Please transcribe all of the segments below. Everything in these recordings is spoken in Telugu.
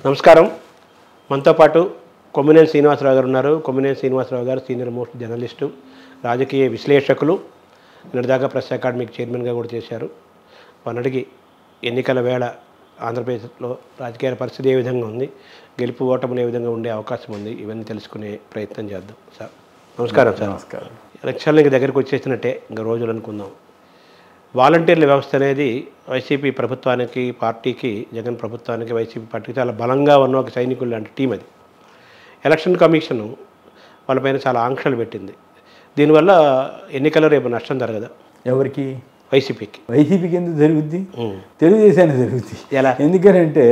నమస్కారం మనతో పాటు కొమ్మినేని శ్రీనివాసరావు గారు ఉన్నారు కొమ్మినేని శ్రీనివాసరావు గారు సీనియర్ మోస్ట్ జర్నలిస్టు రాజకీయ విశ్లేషకులు నిన్నటిదాకా ప్రెస్ అకాడమీకి చైర్మన్గా కూడా చేశారు వారిని అడిగి ఎన్నికల వేళ ఆంధ్రప్రదేశ్లో రాజకీయ పరిస్థితి ఏ విధంగా ఉంది గెలుపు ఓటములు ఏ విధంగా ఉండే అవకాశం ఉంది ఇవన్నీ తెలుసుకునే ప్రయత్నం చేద్దాం సార్ నమస్కారం సార్ నమస్కారం ఎలక్షన్లు ఇంక దగ్గరికి వచ్చేసినట్టే ఇంకా రోజులు అనుకుందాం వాలంటీర్ల వ్యవస్థ అనేది వైసీపీ ప్రభుత్వానికి పార్టీకి జగన్ ప్రభుత్వానికి వైసీపీ పార్టీకి చాలా బలంగా ఉన్న ఒక సైనికులు లాంటి టీం అది ఎలక్షన్ కమిషన్ వాళ్ళపైన చాలా ఆంక్షలు పెట్టింది దీనివల్ల ఎన్నికల్లో రేపు నష్టం జరగదా ఎవరికి వైసీపీకి వైసీపీకి ఎందుకు జరుగుద్ది ఉమ్. తెలుగుదేశానికి జరుగుద్ది ఎలా? ఎందుకనంటే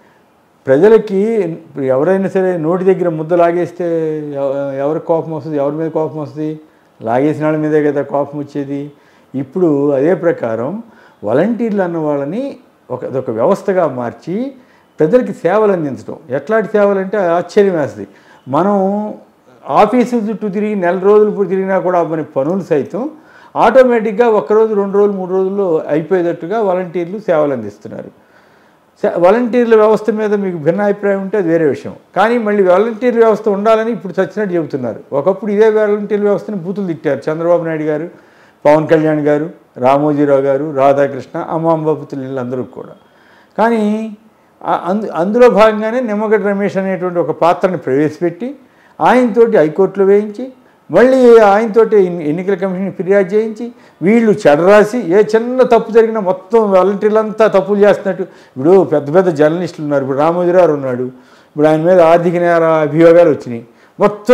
ప్రజలకి ఇప్పుడు ఎవరైనా సరే నోటి దగ్గర ముద్ద లాగేస్తే ఎవ- ఎవరికి కోపం వస్తుంది ఎవరి మీద కోపం వస్తుంది లాగేసిన వాళ్ళ మీదే కదా కోపం వచ్చేది ఇప్పుడు అదే ప్రకారం వాలంటీర్లు అన్న వాళ్ళని ఒక అదొక వ్యవస్థగా మార్చి ప్రజలకి సేవలు అందించడం ఎట్లాంటి సేవలు అంటే ఆశ్చర్యం వేస్తుంది మనం ఆఫీసు చుట్టూ తిరిగి నెల రోజులు ఇప్పుడు తిరిగినా కూడా మన పనులు సైతం ఆటోమేటిక్గా ఒక్కరోజు రెండు రోజులు మూడు రోజుల్లో అయిపోయేటట్టుగా వాలంటీర్లు సేవలు అందిస్తున్నారు స- వాలంటీర్ల వ్యవస్థ మీద మీకు భిన్న అభిప్రాయం ఉంటే అది వేరే విషయం కానీ మళ్ళీ వాలంటీర్ వ్యవస్థ ఉండాలని ఇప్పుడు చచ్చినట్టు చెబుతున్నారు ఒకప్పుడు ఇదే వాలంటీర్ వ్యవస్థని బూతులు తిట్టారు చంద్రబాబు నాయుడు గారు పవన్ కళ్యాణ్ గారు రామోజీరావు గారు రాధాకృష్ణ అమ్మాంబాపుతులు వీళ్ళందరూ కూడా కానీ ఆ- అందు అందులో భాగంగానే నిమ్మగడ్డ రమేష్ అనేటువంటి ఒక పాత్రని ప్రవేశపెట్టి ఆయనతోటి హైకోర్టులో వేయించి మళ్ళీ ఆయనతోటి ఎన్ని- ఎన్నికల కమిషన్ ఫిర్యాదు చేయించి వీళ్ళు చెడరాసి ఏ చిన్న తప్పు జరిగినా మొత్తం వాలంటీర్లంతా తప్పులు చేస్తున్నట్టు ఇప్పుడు పెద్ద పెద్ద జర్నలిస్టులు ఉన్నారు ఇప్పుడు రామోజీరావు ఉన్నాడు ఇప్పుడు ఆయన మీద ఆర్థిక నేర అభియోగాలు వచ్చినాయి మొత్తం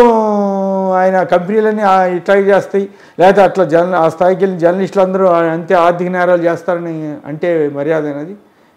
ఆయన కంపెనీలన్నీ ఆ ఇట్లా చేస్తాయి లేకపోతే అట్లా జర్న ఆ స్థాయికి వెళ్ళిన జర్నలిస్టులు అందరూ అంతే ఆర్థిక నేరాలు చేస్తారని అంటే మర్యాద అనేది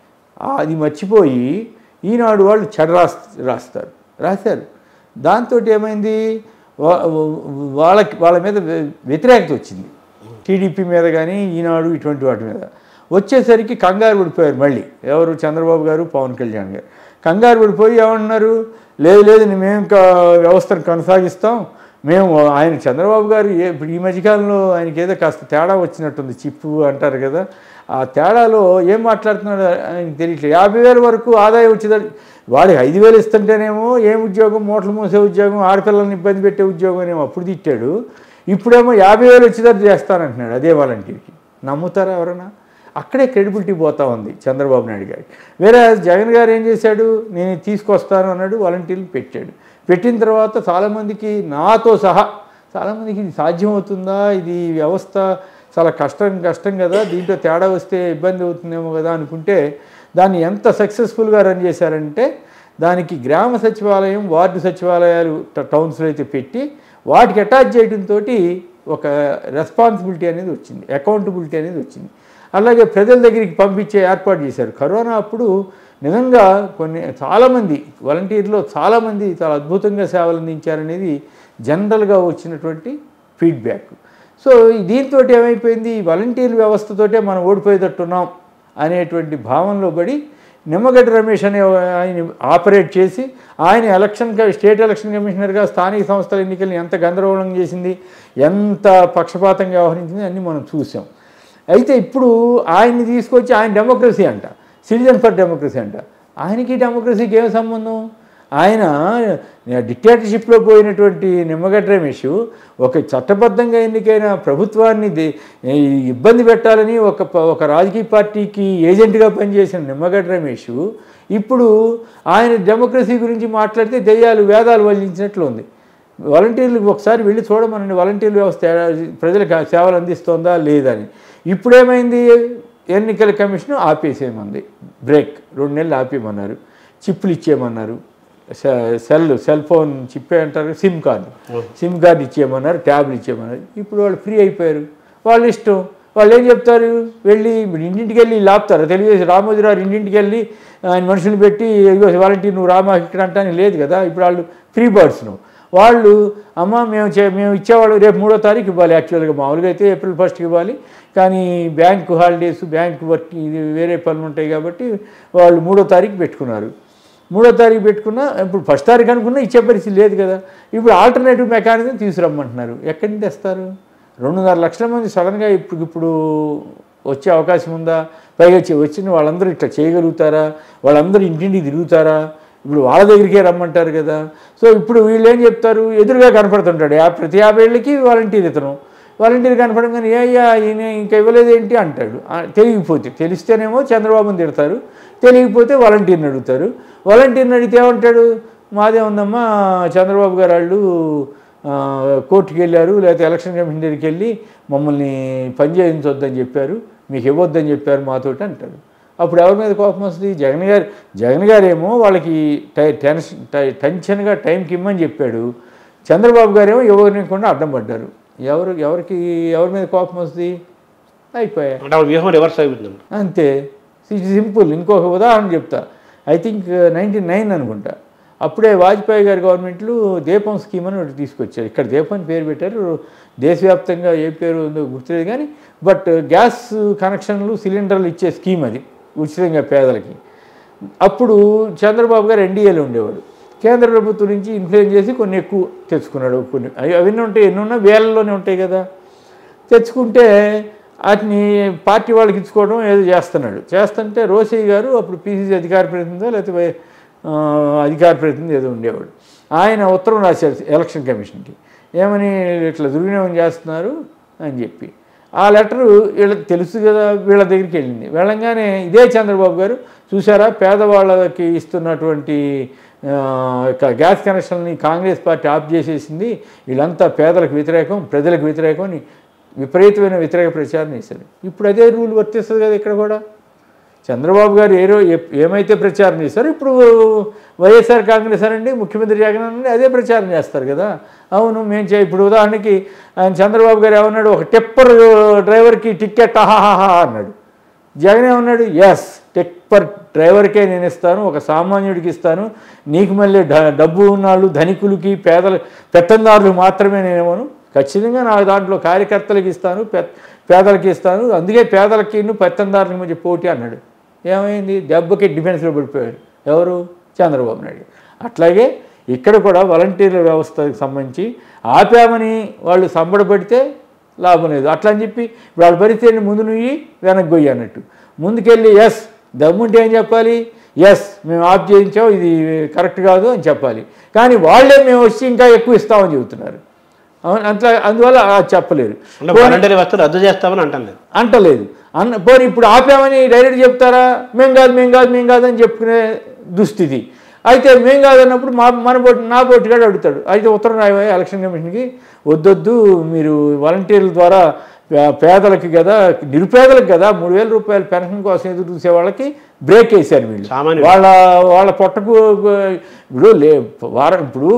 అది మర్చిపోయి ఈనాడు వాళ్ళు చెడ రాస్ రాస్తారు రాశారు దాంతో ఏమైంది వా- వాళ్ళకి వాళ్ళ మీద వ్య- వ్యతిరేకత వచ్చింది టీడీపీ మీద కానీ ఈనాడు ఇటువంటి వాటి మీద వచ్చేసరికి కంగారు పడిపోయారు మళ్ళీ ఎవరు చంద్రబాబు గారు పవన్ కళ్యాణ్ గారు కంగారు పడిపోయి ఏమన్నారు లేదు లేదు మేము ఇంకా వ్యవస్థను కొనసాగిస్తాం మేము ఆయన చంద్రబాబు గారు ఏ ఇప్పుడు ఈ మధ్యకాలంలో ఆయనకి ఏదో కాస్త తేడా వచ్చినట్టుంది చిప్పు అంటారు కదా ఆ తేడాలో ఏం మాట్లాడుతున్నాడు ఆయనకి తెలియట్లేదు యాభై వేల వరకు ఆదాయం వచ్చేదాడు వాడికి ఐదు వేలు ఇస్తుంటేనేమో ఏం ఉద్యోగం మూటలు మూసే ఉద్యోగం ఆడపిల్లల్ని ఇబ్బంది పెట్టే ఉద్యోగం అనేమో అప్పుడు తిట్టాడు ఇప్పుడేమో యాభై వేలు వచ్చేదాడు చేస్తానంటున్నాడు అదే వాలంటీర్కి నమ్ముతారా ఎవరైనా అక్కడే క్రెడిబిలిటీ పోతా ఉంది చంద్రబాబు నాయుడు గారికి వేరే జగన్ గారు ఏం చేశాడు నేను ఇది తీసుకొస్తాను అన్నాడు వాలంటీర్లు పెట్టాడు పెట్టిన తర్వాత చాలామందికి నాతో సహా చాలామందికి ఇది సాధ్యమవుతుందా ఇది వ్యవస్థ చాలా కష్టం కష్టం కదా దీంట్లో తేడా వస్తే ఇబ్బంది అవుతుందేమో కదా అనుకుంటే దాన్ని ఎంత సక్సెస్ఫుల్గా రన్ చేశారంటే దానికి గ్రామ సచివాలయం వార్డు సచివాలయాలు ట- టౌన్స్లో అయితే పెట్టి వాటికి అటాచ్ చేయడంతో ఒక రెస్పాన్సిబిలిటీ అనేది వచ్చింది అకౌంటబిలిటీ అనేది వచ్చింది అలాగే ప్రజల దగ్గరికి పంపించే ఏర్పాటు చేశారు కరోనా అప్పుడు నిజంగా కొన్ని చాలామంది వాలంటీర్లో చాలామంది చాలా అద్భుతంగా సేవలు అందించారనేది జనరల్గా వచ్చినటువంటి ఫీడ్బ్యాక్ సో దీంతో ఏమైపోయింది ఈ వాలంటీర్ వ్యవస్థతోటే మనం ఓడిపోయేటట్టున్నాం అనేటువంటి భావనలో పడి నిమ్మగడ్డ రమేష్ అనే ఆయన ఆపరేట్ చేసి ఆయన ఎలక్షన్ క- స్టేట్ ఎలక్షన్ కమిషనర్గా స్థానిక సంస్థల ఎన్నికల్ని ఎంత గందరగోళం చేసింది ఎంత పక్షపాతంగా వ్యవహరించింది అన్నీ మనం చూసాం అయితే ఇప్పుడు ఆయన్ని తీసుకొచ్చి ఆయన డెమోక్రసీ అంట సిటిజన్ ఫర్ డెమోక్రసీ అంట ఆయనకి డెమోక్రసీకి ఏం సంబంధం ఆయన డిక్టేటర్షిప్లో పోయినటువంటి నిమ్మగడ్డ రమేష్ ఒక చట్టబద్ధంగా ఎన్నికైన ప్రభుత్వాన్ని దే- ఈ ఇబ్బంది పెట్టాలని ఒక ప- ఒక రాజకీయ పార్టీకి ఏజెంట్గా పనిచేసిన నిమ్మగడ్డ రమేష్ ఇప్పుడు ఆయన డెమోక్రసీ గురించి మాట్లాడితే దెయ్యాలు వేదాలు వల్లించినట్లు ఉంది వాలంటీర్లకు ఒకసారి వెళ్ళి చూడమనండి వాలంటీర్ వ్యవస్థ ఏ- ప్రజలకు ఆ సేవలు అందిస్తోందా లేదని ఇప్పుడేమైంది ఎన్నికల కమిషన్ ఆపేసేయమంది బ్రేక్ రెండు నెలలు ఆపేయమన్నారు చిప్పులు ఇచ్చేయమన్నారు సె- సెల్ సెల్ ఫోన్ చిప్పే అంటారు సిమ్ కార్డు సిమ్ కార్డు ఇచ్చేయమన్నారు ట్యాబ్లు ఇచ్చేయమన్నారు ఇప్పుడు వాళ్ళు ఫ్రీ అయిపోయారు వాళ్ళ ఇష్టం వాళ్ళు ఏం చెప్తారు వెళ్ళి ఇప్పుడు ఇంటింటికి వెళ్ళి లాపుతారు తెలుగుదేశం రామోజీరావు ఇంటింటికి వెళ్ళి ఆయన మనుషులు పెట్టి ఇదిగో వాలంటీర్ నువ్వు రామా ఇక్కడ అంటానికి లేదు కదా ఇప్పుడు వాళ్ళు ఫ్రీ బర్డ్స్ను వాళ్ళు అమ్మ మేము చే మేము ఇచ్చేవాళ్ళు రేపు మూడో తారీఖు ఇవ్వాలి యాక్చువల్గా మామూలుగా అయితే ఏప్రిల్ ఫస్ట్కి ఇవ్వాలి కానీ బ్యాంక్ హాలిడేస్ బ్యాంక్ వర్క్ ఇది వేరే పనులు ఉంటాయి కాబట్టి వాళ్ళు మూడో తారీఖు పెట్టుకున్నారు మూడో తారీఖు పెట్టుకున్నా ఇప్పుడు ఫస్ట్ తారీఖు అనుకున్నా ఇచ్చే పరిస్థితి లేదు కదా ఇప్పుడు ఆల్టర్నేటివ్ మెకానిజం తీసుకురమ్మంటున్నారు ఎక్కడి నుంచి తెస్తారు రెండున్నర లక్షల మంది సడన్గా ఇప్పుడు ఇప్పుడు వచ్చే అవకాశం ఉందా పైగా వచ్చి- వచ్చిన వాళ్ళందరూ ఇట్లా చేయగలుగుతారా వాళ్ళందరూ ఇంటింటికి తిరుగుతారా ఇప్పుడు వాళ్ళ దగ్గరికే రమ్మంటారు కదా సో ఇప్పుడు వీళ్ళు ఏం చెప్తారు ఎదురుగా కనపడుతుంటాడు యా ప్రతి యాభై ఏళ్ళకి వాలంటీర్ ఇతను వాలంటీర్ కనపడంగానే ఏ అయ్యా ఈయన ఇంకా ఇవ్వలేదు ఏంటి అంటాడు ఆ, తెలియకపోతే తెలిస్తేనేమో చంద్రబాబుని తిడతారు తెలియకపోతే వాలంటీర్ని అడుగుతారు వాలంటీర్ని అడిగితే ఏమంటాడు మాదే ఉందమ్మా చంద్రబాబు గారు వాళ్ళు ఆ, కోర్టుకి వెళ్ళారు లేకపోతే ఎలక్షన్ కమిషన్ దగ్గరికి వెళ్ళి మమ్మల్ని పని చేయించొద్దని చెప్పారు మీకు ఇవ్వద్దని చెప్పారు మాతోటి అంటాడు అప్పుడు ఎవరి మీద కోపం వస్తుంది జగన్ గారు జగన్ గారు ఏమో వాళ్ళకి టై టెన్షన్ టై- టెన్షన్గా టైంకి ఇమ్మని చెప్పాడు చంద్రబాబు గారు ఏమో ఇవ్వకుండా అడ్డం పడ్డారు ఎవరు ఎవరికి ఎవరి మీద కోపం వస్తుంది అయిపోయా అంటే ఆ వ్యూహం రివర్స్ అయిపోతుంది అంతే ఇట్ సింపుల్ ఇంకొక ఉదాహరణ చెప్తా ఐ థింక్ నైంటీ నైన్ అనుకుంటా అప్పుడే వాజ్పేయి గారి గవర్నమెంట్లు దీపం స్కీమ్ అని ఒకటి తీసుకొచ్చారు ఇక్కడ దీపం అని పేరు పెట్టారు దేశవ్యాప్తంగా ఏ పేరు ఉందో గుర్తులేదు కానీ బట్ గ్యాస్ కనెక్షన్లు సిలిండర్లు ఇచ్చే స్కీమ్ అది ఉచితంగా పేదలకి అప్పుడు చంద్రబాబు గారు ఎన్డీఏలో ఉండేవాడు కేంద్ర ప్రభుత్వం నుంచి ఇన్ఫ్లుయెన్స్ చేసి కొన్ని ఎక్కువ తెచ్చుకున్నాడు కొన్ని అవి అవన్నీ ఉంటాయి ఎన్ని ఉన్నా వేలల్లోనే ఉంటాయి కదా తెచ్చుకుంటే వాటిని పార్టీ వాళ్ళకి ఇచ్చుకోవడం ఏదో చేస్తున్నాడు చేస్తుంటే రోసయ్య గారు అప్పుడు పీసీసీ అధికార ప్రతినిధి లేకపోతే వై- ఆ, అధికార ప్రతినిధి ఏదో ఉండేవాడు ఆయన ఉత్తరం రాశారు ఎలక్షన్ కమిషన్కి ఏమని ఇట్లా దుర్వినియోగం చేస్తున్నారు అని చెప్పి ఆ లెటరు వీళ్ళకి తెలుసు కదా వీళ్ళ దగ్గరికి వెళ్ళింది వెళ్ళంగానే ఇదే చంద్రబాబు గారు చూసారా పేదవాళ్ళకి ఇస్తున్నటువంటి ఆ, క- గ్యాస్ కనెక్షన్ని కాంగ్రెస్ పార్టీ ఆఫ్ చేసేసింది వీళ్ళంతా పేదలకు వ్యతిరేకం ప్రజలకు వ్యతిరేకం అని విపరీతమైన వ్యతిరేక ప్రచారం చేశారు ఇప్పుడు అదే రూల్ వర్తిస్తుంది కదా ఇక్కడ కూడా చంద్రబాబు గారు ఏ రో ఏ- ఏమైతే ప్రచారం చేశారో ఇప్పుడు వైఎస్ఆర్ కాంగ్రెస్ అనండి ముఖ్యమంత్రి జగన్ అనండి అదే ప్రచారం చేస్తారు కదా అవును మేము చే ఇప్పుడు ఉదాహరణకి ఆయన చంద్రబాబు గారు ఏమన్నాడు ఒక టెప్పర్ డ్రైవర్కి టికెట్ అహాహా అన్నాడు జగన్ ఏమన్నాడు ఎస్ టెప్పర్ డ్రైవర్కే నేను ఇస్తాను ఒక సామాన్యుడికి ఇస్తాను నీకు మళ్ళీ డ- డబ్బు ఉన్నాళ్ళు ధనికులకి పేదల పెత్తందారులు మాత్రమే నేనేమోను ఖచ్చితంగా నా దాంట్లో కార్యకర్తలకి ఇస్తాను పె పేదలకి ఇస్తాను అందుకే పేదలకి ఇన్ను పెత్తందారులకి మధ్య పోటీ అన్నాడు ఏమైంది దెబ్బకి డిఫెన్స్లో పడిపోయాడు ఎవరు చంద్రబాబు నాయుడు అట్లాగే ఇక్కడ కూడా వాలంటీర్ల వ్యవస్థకు సంబంధించి ఆపామని వాళ్ళు సంబడపడితే లాభం లేదు అట్లా అని చెప్పి ఇప్పుడు వాళ్ళ పరిస్థితి ముందు నువ్వు వెనక్కి పోయి అన్నట్టు ముందుకెళ్ళి ఎస్ దమ్ముంటే ఏం చెప్పాలి ఎస్ మేము ఆఫ్ చేయించాం ఇది కరెక్ట్ కాదు అని చెప్పాలి కానీ వాళ్ళే మేము వచ్చి ఇంకా ఎక్కువ ఇస్తామని చెబుతున్నారు అవును అట్లా అందువల్ల అది చెప్పలేరు అంటే వాలంటీర్ వ్యవస్థ రద్దు చేస్తామని అంటాను లేదు అంటలేదు అన్న పోనీ ఇప్పుడు ఆపామని డైరెక్ట్ చెప్తారా మేం కాదు మేం కాదు మేం కాదు అని చెప్పుకునే దుస్థితి అయితే మేం కాదన్నప్పుడు మా మన బోటి నా బోటిగాడు అడుగుతాడు అయితే ఉత్తరం రాయవా ఎలక్షన్ కమిషన్కి వద్దొద్దు మీరు వాలంటీర్ల ద్వారా పే- పేదలకి కదా నిరుపేదలకు కదా మూడు వేల రూపాయల పెన్షన్ కోసం ఎదురు చూసే వాళ్ళకి బ్రేక్ వేశారు వీళ్ళు సామాన్యుడు. వాళ్ళ వాళ్ళ పొట్టకు ఇప్పుడు లే వారం ఇప్పుడు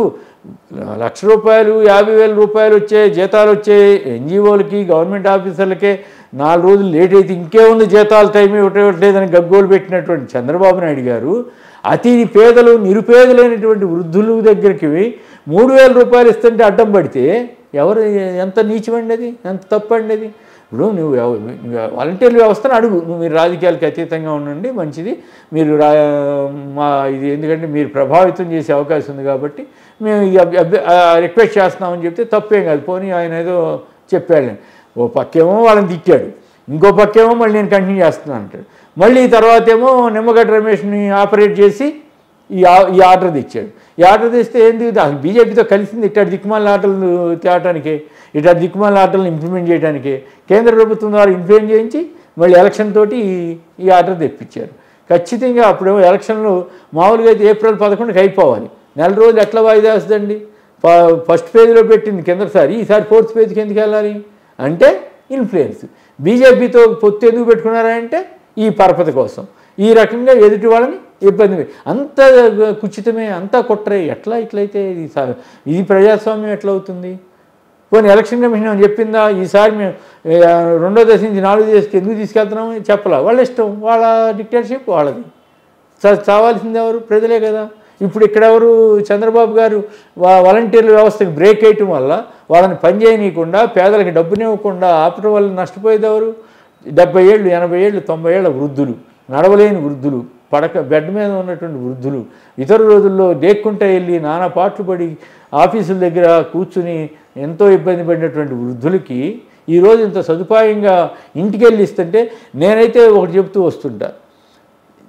లక్ష రూపాయలు యాభై వేల రూపాయలు వచ్చే జీతాలు వచ్చే ఎన్జిఓలకి గవర్నమెంట్ ఆఫీసర్లకే నాలుగు రోజులు లేట్ అయితే ఇంకే ఉంది జీతాలు టైం ఇవ్వట్లేదని గగ్గోలు పెట్టినటువంటి చంద్రబాబు నాయుడు గారు అతి పేదలు నిరుపేదలైనటువంటి వృద్ధుల దగ్గరికి మూడు వేల రూపాయలు ఇస్తుంటే అడ్డం పడితే ఎవరు ఎంత నీచమండి అది ఎంత తప్పండి అది ఇప్పుడు నువ్వు ఎవ- నువ్వు వాలంటీర్ వ్యవస్థను అడుగు నువ్వు మీరు రాజకీయాలకు అతీతంగా ఉండండి మంచిది మీరు రా మా ఇది ఎందుకంటే మీరు ప్రభావితం చేసే అవకాశం ఉంది కాబట్టి మేము ఇది అభ్య- అభ్య- ఆ, రిక్వెస్ట్ చేస్తున్నామని చెప్తే తప్పేం కాదు పోనీ ఆయన ఏదో చెప్పాడు ఓ పక్కేమో వాళ్ళని తిట్టాడు ఇంకో పక్కేమో మళ్ళీ నేను కంటిన్యూ చేస్తున్నాను అంటాడు మళ్ళీ తర్వాత ఏమో నిమ్మగడ్డ రమేష్ని ఆపరేట్ చేసి ఈ ఆ- ఈ ఆర్డర్ తెచ్చాడు ఈ ఆర్డర్ తెస్తే ఏంది అసలు బీజేపీతో కలిసింది ఇట్లాంటి దిక్కుమాల ఆటలు తేవటానికే ఇట్లాంటి దిక్కుమాల ఆటలను ఇంప్లిమెంట్ చేయడానికే కేంద్ర ప్రభుత్వం ద్వారా ఇంప్లిమెంట్ చేయించి మళ్ళీ ఎలక్షన్ తోటి ఈ- ఈ ఆర్డర్ తెప్పించారు ఖచ్చితంగా అప్పుడేమో ఎలక్షన్లు మామూలుగా అయితే ఏప్రిల్ పదకొండుకి అయిపోవాలి నెల రోజులు ఎట్లా వాయిదా వస్తుందండి ఫ- ఫస్ట్ పేజీలో పెట్టింది కిందసారి ఈసారి ఫోర్త్ పేజ్కి ఎందుకు వెళ్ళాలి అంటే ఇన్ఫ్లుయెన్స్ బీజేపీతో పొత్తు ఎందుకు పెట్టుకున్నారా అంటే ఈ పరపతి కోసం ఈ రకంగా ఎదుటి వాళ్ళని ఇబ్బంది పె- అంత కుచితమే అంతా కుట్రే ఎట్లా ఇట్లయితే ఇది సా- ఇది ప్రజాస్వామ్యం ఎట్లా అవుతుంది పోనీ ఎలక్షన్ కమిషన్ ఏమైనా చెప్పిందా ఈసారి మేము ఏ, రెండో దశ నుంచి నాలుగో దశకి ఎందుకు తీసుకెళ్తున్నామని చెప్పలా వాళ్ళ ఇష్టం వాళ్ళ డిక్టేటర్షిప్ వాళ్ళది చ- చావాల్సింది ఎవరు ప్రజలే కదా ఇప్పుడు ఇక్కడ ఎవరు చంద్రబాబు గారు వా వాలంటీర్ల వ్యవస్థకి బ్రేక్ వేయటం వల్ల వాళ్ళని పని చేయనీయకుండా పేదలకు డబ్బునివ్వకుండా ఆపటం వల్ల నష్టపోయేది ఎవరు డెబ్బై ఏళ్ళు ఎనభై ఏళ్ళు తొంభై ఏళ్ళ వృద్ధులు నడవలేని వృద్ధులు పడక బెడ్ మీద ఉన్నటువంటి వృద్ధులు ఇతర రోజుల్లో దేక్కుంటా వెళ్ళి నానా పాటలు పడి ఆఫీసుల దగ్గర కూర్చుని ఎంతో ఇబ్బంది పడినటువంటి వృద్ధులకి ఈరోజు ఇంత సదుపాయంగా ఇంటికి వెళ్ళి ఇస్తుంటే నేనైతే ఒకటి చెప్తూ వస్తుంటా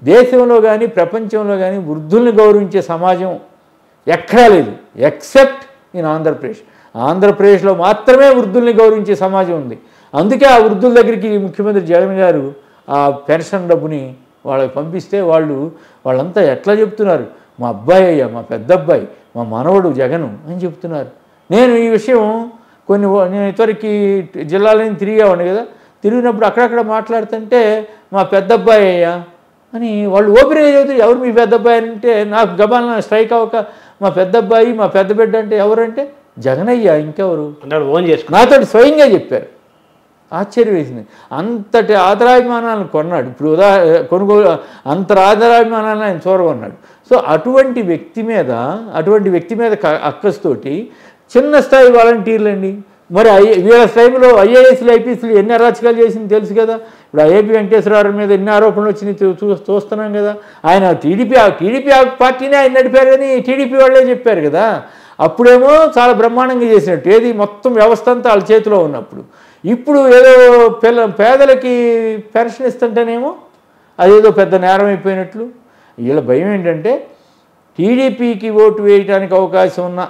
దేశంలో కానీ ప్రపంచంలో కానీ వృద్ధుల్ని గౌరవించే సమాజం ఎక్కడా లేదు ఎక్సెప్ట్ ఇన్ ఆంధ్రప్రదేశ్ ఆంధ్రప్రదేశ్లో మాత్రమే వృద్ధుల్ని గౌరవించే సమాజం ఉంది అందుకే ఆ వృద్ధుల దగ్గరికి ముఖ్యమంత్రి జగన్ గారు ఆ పెన్షన్ డబ్బుని వాళ్ళకి పంపిస్తే వాళ్ళు వాళ్ళంతా ఎట్లా చెప్తున్నారు మా అబ్బాయి అయ్యా మా పెద్ద అబ్బాయి మా మనవడు జగను అని చెప్తున్నారు నేను ఈ విషయం కొన్ని ఓ- నేను ఇతరికి జిల్లాలని తిరిగేవాడిని కదా తిరిగినప్పుడు అక్కడక్కడ మాట్లాడుతుంటే మా పెద్ద అబ్బాయి అయ్యా అని వాళ్ళు ఓపెన్గా చెబుతారు ఎవరు మీ పెద్ద అబ్బాయి అంటే నాకు గబాలన స్ట్రైక్ అవ్వక మా పెద్ద అబ్బాయి మా పెద్ద బిడ్డ అంటే ఎవరంటే జగనయ్య ఇంకెవరు అంటే వాడు ఓన్ చేసుకున్నాడు నాతోటి స్వయంగా చెప్పారు ఆశ్చర్యం వేసింది అంతటి ఆదరాభిమానాలను కొన్నాడు ఇప్పుడు ఉదా కొనుగోలు అంత ఆదరాభిమానాలను ఆయన చూరగొన్నాడు సో అటువంటి వ్యక్తి మీద అటువంటి వ్యక్తి మీద క- అక్కస్తోటి చిన్న స్థాయి వాలంటీర్లు అండి మరి ఐ వీళ్ళ టైంలో ఐఏఎస్లు ఐపీఎస్లు ఎన్ని అరాచకాలు చేసింది తెలుసు కదా ఇప్పుడు ఐఏపీ వెంకటేశ్వరరావు మీద ఎన్ని ఆరోపణలు వచ్చినాయి చూ- చూ చూస్తున్నాం కదా ఆయన టీడీపీ టీడీపీ పార్టీనే ఆయన నడిపారు కానీ టీడీపీ వాళ్ళే చెప్పారు కదా అప్పుడేమో చాలా బ్రహ్మాండంగా చేసినట్టు ఏది మొత్తం వ్యవస్థ అంతా వాళ్ళ చేతిలో ఉన్నప్పుడు ఇప్పుడు ఏదో పిల్ల పేదలకి పెన్షన్ ఇస్తుంటేనేమో అదేదో పెద్ద నేరం అయిపోయినట్లు వీళ్ళ భయం ఏంటంటే టీడీపీకి ఓటు వేయడానికి అవకాశం ఉన్న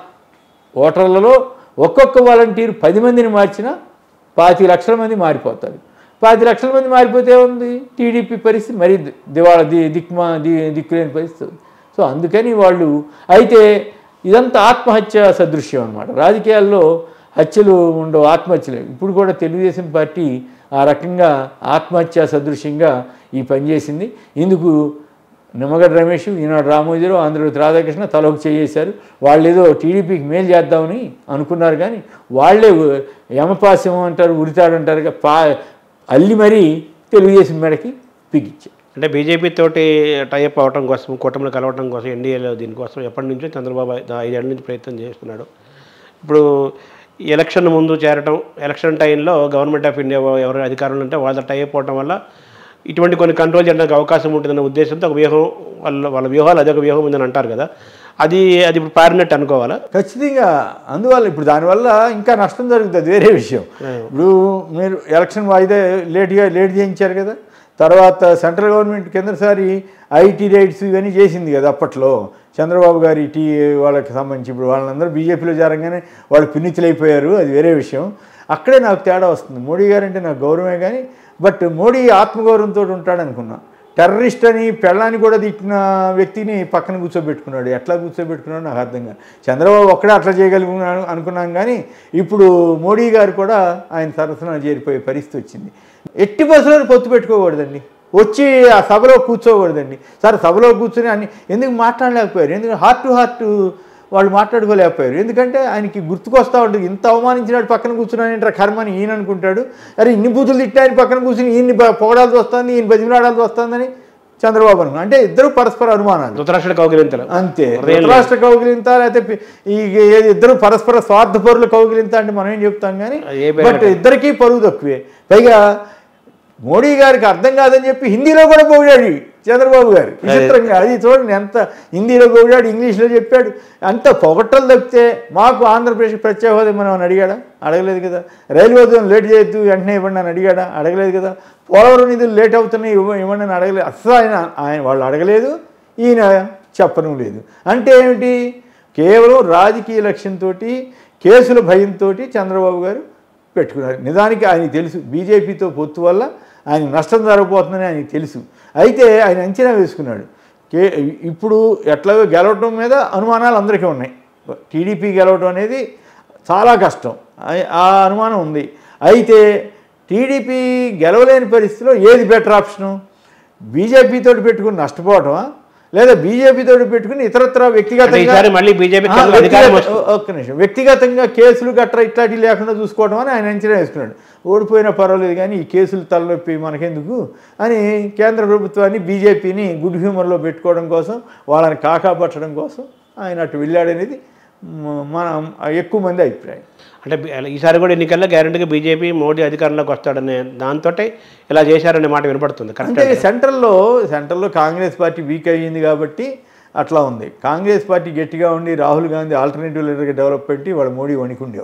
ఓటర్లలో ఒక్కొక్క వాలంటీర్ పది మందిని మార్చినా పాతి లక్షల మంది మారిపోతారు పాతి లక్షల మంది మారిపోతే ఉంది టీడీపీ పరిస్థితి మరీ ది- దివాళ ది దిక్మా ది దిక్కులేని పరిస్థితి ఉంది. సో అందుకని వాళ్ళు అయితే ఇదంతా ఆత్మహత్య సదృశ్యం అనమాట రాజకీయాల్లో హత్యలు ఉండవు ఆత్మహత్యలు ఇప్పుడు కూడా తెలుగుదేశం పార్టీ ఆ రకంగా ఆత్మహత్య సదృశ్యంగా ఈ పని చేసింది ఇందుకు నిమ్మగడ్డ రమేష్ ఈనాడు రామోజీరావు ఆంధ్రజ్యోతి రాధాకృష్ణ తలకు చేయేశారు వాళ్ళు ఏదో టీడీపీకి మేలు చేద్దామని అనుకున్నారు కానీ వాళ్ళే యమపాస్యం అంటారు ఉరితాడు అంటారు పా అల్లి మరీ తెలుగుదేశం మేడకి పిగిచ్చారు అంటే బీజేపీ తోటి టైప్ అవడం కోసం కూటమిలో కలవడం కోసం ఎన్డీఏలో దీనికోసం ఎప్పటి నుంచో చంద్రబాబు ఐ- ఐదేళ్ల నుంచి ప్రయత్నం చేస్తున్నాడు ఇప్పుడు ఈ ఎలక్షన్ ముందు చేరటం ఎలక్షన్ టైంలో గవర్నమెంట్ ఆఫ్ ఇండియా ఎవరు అధికారులు ఉంటే వాళ్ళ టైప్ అవడం వల్ల ఇటువంటి కొన్ని కంట్రోల్ చేయడానికి అవకాశం ఉంటుందన్న ఉద్దేశంతో ఒక వ్యూహం వాళ్ళ వాళ్ళ వ్యూహాలు అదొక వ్యూహం ఉందని అంటారు కదా అది అది ఇప్పుడు పారినట్టు అనుకోవాలా ఖచ్చితంగా అందువల్ల ఇప్పుడు దానివల్ల ఇంకా నష్టం జరుగుతుంది వేరే విషయం ఇప్పుడు మీరు ఎలక్షన్ వాయిదా లేట్గా లేట్ చేయించారు కదా తర్వాత సెంట్రల్ గవర్నమెంట్ కిందసారి ఐటీ రైట్స్ ఇవన్నీ చేసింది కదా అప్పట్లో చంద్రబాబు గారి టీ వాళ్ళకి సంబంధించి ఇప్పుడు వాళ్ళందరూ బీజేపీలో చేరంగానే వాళ్ళు పిన్నితులైపోయారు అది వేరే విషయం అక్కడే నాకు తేడా వస్తుంది మోడీ గారు అంటే నాకు గౌరవమే కానీ బట్ మోడీ ఆత్మగౌరవంతో ఉంటాడు అనుకున్నా టెర్రరిస్ట్ అని పెళ్ళాన్ని కూడా తిట్టిన వ్యక్తిని పక్కన కూర్చోబెట్టుకున్నాడు ఎట్లా కూర్చోబెట్టుకున్నాడు నాకు అర్థం కాదు చంద్రబాబు ఒక్కడే అట్లా చేయగలుగున్నాను అనుకున్నాం కానీ ఇప్పుడు మోడీ గారు కూడా ఆయన సరసన చేరిపోయే పరిస్థితి వచ్చింది ఎట్టి బస్సులో పొత్తు పెట్టుకోకూడదండి వచ్చి ఆ సభలో కూర్చోకూడదండి సరే సభలో కూర్చొని అన్ని ఎందుకు మాట్లాడలేకపోయారు ఎందుకంటే హార్ట్ టు హార్ట్ వాళ్ళు మాట్లాడుకోలేకపోయారు ఎందుకంటే ఆయనకి గుర్తుకొస్తూ ఉంటుంది ఇంత అవమానించినాడు పక్కన కూర్చున్నానంటే కర్మని ఈయన అనుకుంటాడు అరే ఇన్ని బూతులు తిట్టాయని పక్కన కూర్చుని ఈయన్ని బ- పొగడాల్సి వస్తుంది ఈయన బతిమలాడాల్సి వస్తుందని చంద్రబాబు అనుకున్నాడు అంటే ఇద్దరు పరస్పర అనుమానాలు ధృతరాష్ట్ర కౌగిలింతలు అంతే హృదయం రాష్ట్ర కౌగిలింత లేకపోతే పి- ఈ ఈ ఇద్దరు పరస్పర స్వార్థపరులు కౌగిలింత అంటే మనం ఏం చెప్తాం కానీ అది ఏ పేరు బట్ ఇద్దరికీ పరువు తక్కువే పైగా మోడీ గారికి అర్థం కాదని చెప్పి హిందీలో కూడా పొగిడాడు చంద్రబాబు గారు విచిత్రంగా అది చూడండి ఎంత హిందీలో పొగిడాడు ఇంగ్లీష్లో చెప్పాడు అంత పొగట్టలు తప్పితే మాకు ఆంధ్రప్రదేశ్ ప్రత్యేక హోదా మనం అని అడిగాడా అడగలేదు కదా రైల్వే జోన్ లేట్ చేయొద్దు వెంటనే ఇవ్వండి అని అడిగాడా అడగలేదు కదా పోలవరం నిధులు లేట్ అవుతున్నాయి ఇవ్వ ఇవ్వండి అని అడగలేదు అస్సలు ఆయన ఆయన వాళ్ళు అడగలేదు ఈయన చెప్పను లేదు అంటే ఏమిటి కేవలం రాజకీయ లక్ష్యంతో కేసుల భయంతో చంద్రబాబు గారు పెట్టుకున్నారు నిజానికి ఆయనకి తెలుసు బీజేపీతో పొత్తు వల్ల ఆయన నష్టం జరగబోతుందని ఆయనకి తెలుసు అయితే ఆయన అంచనా వేసుకున్నాడు కే ఇప్పుడు ఎట్లాగో గెలవటం మీద అనుమానాలు అందరికీ ఉన్నాయి టీడీపీ గెలవటం అనేది చాలా కష్టం ఆ- ఆ అనుమానం ఉంది అయితే టీడీపీ గెలవలేని పరిస్థితిలో ఏది బెటర్ ఆప్షను బీజేపీతో పెట్టుకుని నష్టపోవటమా లేదా బీజేపీతో పెట్టుకుని ఇతరత్ర అంటే వ్యక్తిగతంగా ఈసారి మళ్ళీ బీజేపీ ఆ, అధికారం వ్యక్తిగత- వస్తుంది ఒక్క నిమిషం వ్యక్తిగతంగా కేసులు గట్రా ఇట్లాంటివి లేకుండా చూసుకోవడం అని ఆయన అంచనా వేసుకున్నాడు ఓడిపోయినా పర్వాలేదు కానీ ఈ కేసులు తలనొప్పి మనకెందుకు అని కేంద్ర ప్రభుత్వాన్ని బీజేపీని గుడ్ హ్యూమర్లో పెట్టుకోవడం కోసం వాళ్ళని కాకాపట్టడం కోసం ఆయన అటు వెళ్ళాడనేది మ- మన ఎక్కువ మంది అభిప్రాయం అంటే బి- ఈసారి కూడా ఎన్నికల్లో గ్యారెంటీగా బీజేపీ మోడీ అధికారంలోకి వస్తాడనే దాంతో ఇలా చేశారనే మాట వినపడుతుంది కరెక్ట్ అంటే సెంట్రల్లో సెంట్రల్లో కాంగ్రెస్ పార్టీ వీక్ అయ్యింది కాబట్టి అట్లా ఉంది కాంగ్రెస్ పార్టీ గట్టిగా ఉండి రాహుల్ గాంధీ ఆల్టర్నేటివ్ లీడర్గా డెవలప్ పెట్టి వాడు మోడీ వణికుండేవాడు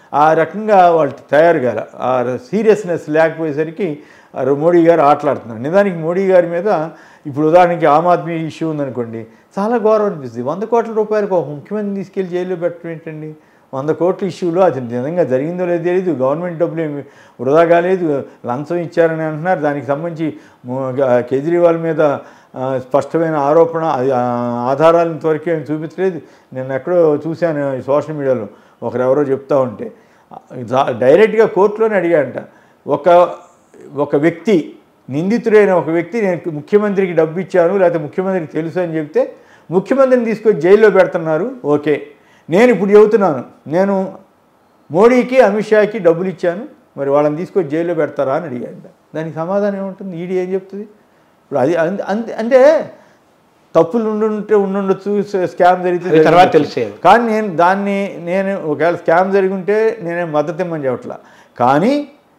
ఆ రకంగా వాళ్ళు తయారు కాల ఆ సీరియస్నెస్ లేకపోయేసరికి ఆ మోడీ గారు ఆటలాడుతున్నారు నిజానికి మోడీ గారి మీద ఇప్పుడు ఉదాహరణకి ఆమ్ ఆద్మీ ఇష్యూ ఉందనుకోండి చాలా గౌరవం అనిపిస్తుంది వంద కోట్ల రూపాయలకు ఒక ముఖ్యమంత్రి తీసుకెళ్లి జైల్లో పెట్టడం ఏంటండి వంద కోట్ల ఇష్యూలో అది నిజంగా జరిగిందో లేదో తెలియదు గవర్నమెంట్ డబ్బులు ఏమి వృధా కాలేదు లంచం ఇచ్చారని అంటున్నారు దానికి సంబంధించి ము- గా- కేజ్రీవాల్ మీద ఆ, స్పష్టమైన ఆరోపణ అది ఆ, ఆధారాలు ఇంతవరకు ఏమి చూపించలేదు నేను ఎక్కడో చూశాను ఈ సోషల్ మీడియాలో ఒకరెవరో చెప్తా ఉంటే జా- డైరెక్ట్గా కోర్టులోనే అడిగాడంట ఒక ఒక వ్యక్తి నిందితుడైన ఒక వ్యక్తి నేను ముఖ్యమంత్రికి డబ్బు ఇచ్చాను లేకపోతే ముఖ్యమంత్రికి తెలుసు అని చెప్తే ముఖ్యమంత్రిని తీసుకొచ్చి జైల్లో పెడుతున్నారు ఓకే నేను ఇప్పుడు చెబుతున్నాను నేను మోడీకి అమిత్ షాకి డబ్బులు ఇచ్చాను మరి వాళ్ళని తీసుకొచ్చి జైల్లో పెడతారా అని అడిగాడు దానికి సమాధానం ఏముంటుంది ఈడీ ఏం చెప్తుంది ఇప్పుడు అది అంత- అంత- అంటే తప్పులు ఉండుంటే ఉండుండొచ్చు స్కామ్ జరిగితే అది తర్వాత జరిగి తెలిసేది. కానీ నేను దాన్ని నేను ఒకవేళ స్కామ్ జరిగి ఉంటే నేనే మద్దతు ఇమ్మని చెప్పట్లా కానీ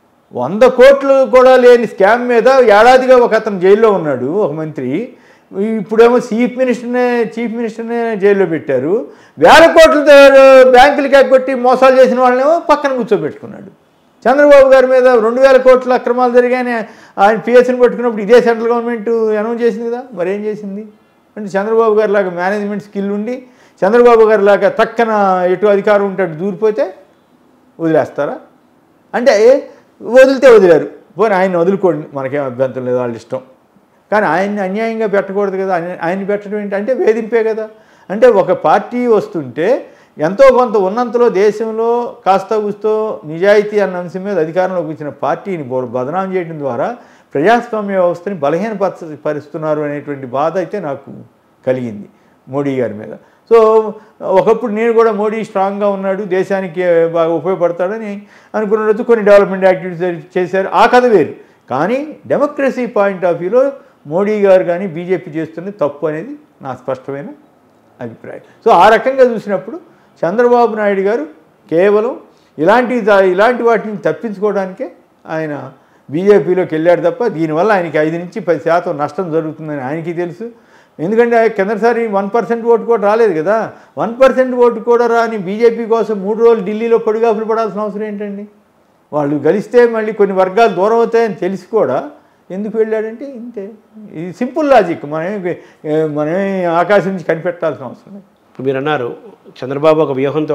వంద కోట్లు కూడా లేని స్కామ్ మీద ఏడాదిగా ఒక అతను జైల్లో ఉన్నాడు ఒక మంత్రి ఇప్పుడేమో చీఫ్ మినిస్టర్నే చీఫ్ మినిస్టర్నే జైల్లో పెట్టారు వేల కోట్ల బ్యాంకులకి ఎగ్గొట్టి మోసాలు చేసిన వాళ్ళనేమో పక్కన కూర్చోబెట్టుకున్నాడు చంద్రబాబు గారి మీద రెండు వేల కోట్ల అక్రమాలు జరిగాయని ఆయన పిఎస్ని పట్టుకున్నప్పుడు ఇదే సెంట్రల్ గవర్నమెంట్ అనౌన్స్ చేసింది కదా మరి ఏం చేసింది అంటే చంద్రబాబు గారి లాగా మేనేజ్మెంట్ స్కిల్ ఉండి చంద్రబాబు గారి లాగా తక్కన ఎటు అధికారం ఉంటే అటు దూరిపోతే వదిలేస్తారా అంటే వదిలితే వదిలేరు పోనీ ఆయన వదులుకోండి మనకేం అభ్యంతరం లేదు వాళ్ళ ఇష్టం కానీ ఆయన్ని అన్యాయంగా పెట్టకూడదు కదా ఆయన- ఆయన్ని పెట్టడం ఏంటంటే వేధింపే కదా అంటే ఒక పార్టీ వస్తుంటే ఎంతో కొంత ఉన్నంతలో దేశంలో కాస్త కూస్తో నిజాయితీ అన్న అంశం మీద అధికారంలోకి వచ్చిన పార్టీని బో- బదనాం చేయడం ద్వారా ప్రజాస్వామ్య వ్యవస్థని బలహీనపరచ పరుస్తున్నారు అనేటువంటి బాధ అయితే నాకు కలిగింది మోడీ గారి మీద సో ఒకప్పుడు నేను కూడా మోడీ స్ట్రాంగ్గా ఉన్నాడు దేశానికి బాగా ఉపయోగపడతాడని అనుకున్న కొన్ని డెవలప్మెంట్ యాక్టివిటీస్ చేశారు ఆ కథ వేరు కానీ డెమోక్రసీ పాయింట్ ఆఫ్ వ్యూలో మోడీ గారు కానీ బీజేపీ చేస్తున్నది తప్పు అనేది నా స్పష్టమైన అభిప్రాయం సో ఆ రకంగా చూసినప్పుడు చంద్రబాబు నాయుడు గారు కేవలం ఇలాంటి దా- ఇలాంటి వాటిని తప్పించుకోవడానికే ఆయన బీజేపీలోకి వెళ్ళాడు తప్ప దీనివల్ల ఆయనకి ఐదు నుంచి పది శాతం నష్టం జరుగుతుందని ఆయనకి తెలుసు ఎందుకంటే కిందసారి వన్ పర్సెంట్ ఓటు కూడా రాలేదు కదా వన్ పర్సెంట్ ఓటు కూడా రాని బీజేపీ కోసం మూడు రోజులు ఢిల్లీలో పడిగాపులు పడాల్సిన అవసరం ఏంటండి వాళ్ళు గెలిస్తే మళ్ళీ కొన్ని వర్గాలు దూరం అవుతాయని తెలిసి కూడా ఎందుకు వెళ్ళాడంటే ఇంతే ఇది సింపుల్ లాజిక్ మనమే మనమే ఆకాశం నుంచి కనిపెట్టాల్సిన అవసరం లేదు ఇప్పుడు మీరు అన్నారు చంద్రబాబు ఒక వ్యూహంతో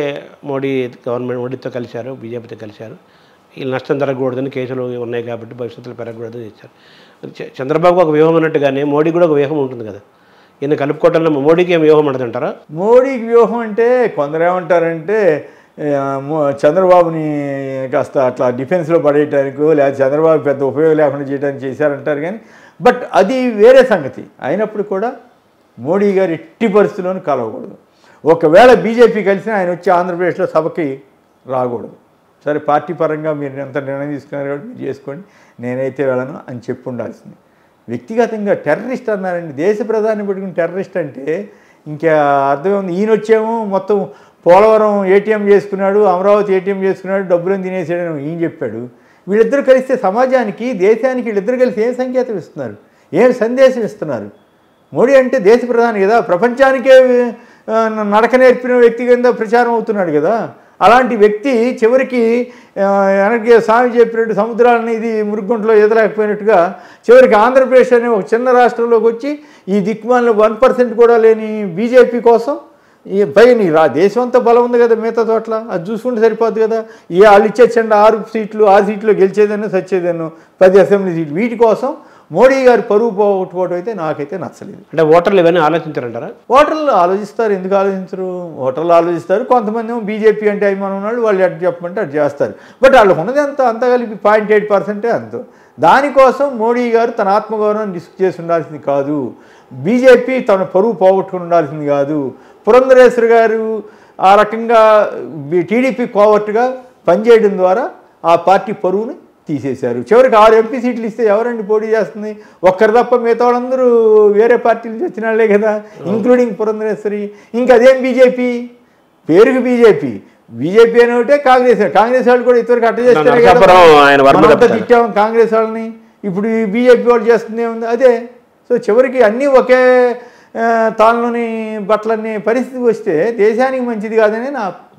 మోడీ గవర్నమెంట్ మోడీతో కలిశారు బీజేపీతో కలిశారు వీళ్ళు నష్టం జరగకూడదని కేసులు ఉన్నాయి కాబట్టి భవిష్యత్తులో పెరగకూడదని ఇచ్చారు చ- చంద్రబాబు ఒక వ్యూహం ఉన్నట్టుగానే మోడీ కూడా ఒక వ్యూహం ఉంటుంది కదా ఈయన కలుపుకోవటంలో మోడీకి ఏం వ్యూహం ఉండదంటారా మోడీకి వ్యూహం అంటే కొందరు ఏమంటారంటే ఆ, మో- చంద్రబాబుని కాస్త అట్లా డిఫెన్స్లో పడేయటానికో లేదా చంద్రబాబు పెద్ద ఉపయోగం లేకుండా చేయడానికి చేశారంటారు కానీ బట్ అది వేరే సంగతి అయినప్పుడు కూడా మోడీ గారు ఎట్టి పరిస్థితుల్లోనూ కలవకూడదు ఒకవేళ బీజేపీ కలిసినా ఆయన వచ్చి ఆంధ్రప్రదేశ్లో సభకి రాకూడదు సరే పార్టీ పరంగా మీరు ఎంత నిర్ణయం తీసుకున్నారు కాబట్టి మీరు చేసుకోండి నేనైతే వెళ్ళను అని చెప్పి ఉండాల్సింది వ్యక్తిగతంగా టెర్రరిస్ట్ అన్నారండి దేశ ప్రధాని పెట్టుకుని టెర్రరిస్ట్ అంటే ఇంకా అర్థం ఉంది ఈయన వచ్చేమో మొత్తం పోలవరం ఏటీఎం చేసుకున్నాడు అమరావతి ఏటీఎం చేసుకున్నాడు డబ్బులను తినేసాడని ఈయన చెప్పాడు వీళ్ళిద్దరు కలిస్తే సమాజానికి దేశానికి వీళ్ళిద్దరు కలిసి ఏం సంకేతం ఇస్తున్నారు ఏం సందేశం ఇస్తున్నారు మోడీ అంటే దేశ ప్రధాని కదా ప్రపంచానికే ఆ, నడక నేర్పిన వ్యక్తి కింద ప్రచారం అవుతున్నాడు కదా అలాంటి వ్యక్తి చివరికి ఆ, వెనక్కి స్వామి చెప్పినట్టు సముద్రాలని ఇది మురుగుంటలో ఎదలేకపోయినట్టుగా చివరికి ఆంధ్రప్రదేశ్ అనే ఒక చిన్న రాష్ట్రంలోకి వచ్చి ఈ దిక్మాలను వన్ పర్సెంట్ కూడా లేని బీజేపీ కోసం ఈ పైగా నీ రా దేశం అంతా బలం ఉంది కదా మిగతా చోట్ల అది చూసుకుంటే సరిపోద్ది కదా ఏ వాళ్ళు ఇచ్చేచ్చండి ఆరు సీట్లు ఆరు సీట్లు గెలిచేదన్నో సచ్చేదన్నో పది అసెంబ్లీ సీట్లు వీటి కోసం మోడీ గారి పరువు పోగొట్టుకోవడం అయితే నాకైతే నచ్చలేదు అంటే ఓటర్లు ఇవన్నీ ఆలోచించారంటారా ఓటర్లు ఆలోచిస్తారు ఎందుకు ఆలోచించరు ఓటర్లు ఆలోచిస్తారు కొంతమంది ఏమో బీజేపీ అంటే అభిమానం ఉన్నాడు వాళ్ళు అటు చెప్పమంటే అటు చేస్తారు బట్ వాళ్ళకు ఉన్నది అంత అంత కలిపి పాయింట్ ఎయిట్ పర్సెంటే అంత దానికోసం మోడీ గారు తన ఆత్మగౌరవం రిస్క్ చేసి ఉండాల్సింది కాదు బీజేపీ తన పరువు పోగొట్టుకుని ఉండాల్సింది కాదు పురంధరేశ్వర్ గారు ఆ రకంగా టీడీపీ కోవట్టుగా పనిచేయడం ద్వారా ఆ పార్టీ పరువుని తీసేశారు చివరికి ఆరు ఎంపీ సీట్లు ఇస్తే ఎవరండి పోటీ చేస్తుంది ఒక్కరు తప్ప మిగతా వాళ్ళందరూ వేరే పార్టీల నుంచి వచ్చిన వాళ్ళే కదా ఇంక్లూడింగ్ పురంధరేశ్వరి ఇంకా అదేం బీజేపీ పేరుకి బీజేపీ బీజేపీ అని ఒకటే కాంగ్రెస్ కాంగ్రెస్ వాళ్ళు కూడా ఇతరులకు అట్ట చేస్తేనే కదా నరసాపురం ఆయన వర్మ మనంతా చెప్తారు. తిట్టాం కాంగ్రెస్ వాళ్ళని ఇప్పుడు ఈ బీజేపీ వాళ్ళు చేస్తుంది ఏముంది అదే సో చివరికి అన్నీ ఒకే ఆ, తాళ్ళలోని బట్టలన్నీ పరిస్థితి వస్తే దేశానికి మంచిది కాదని నా ఫీలింగ్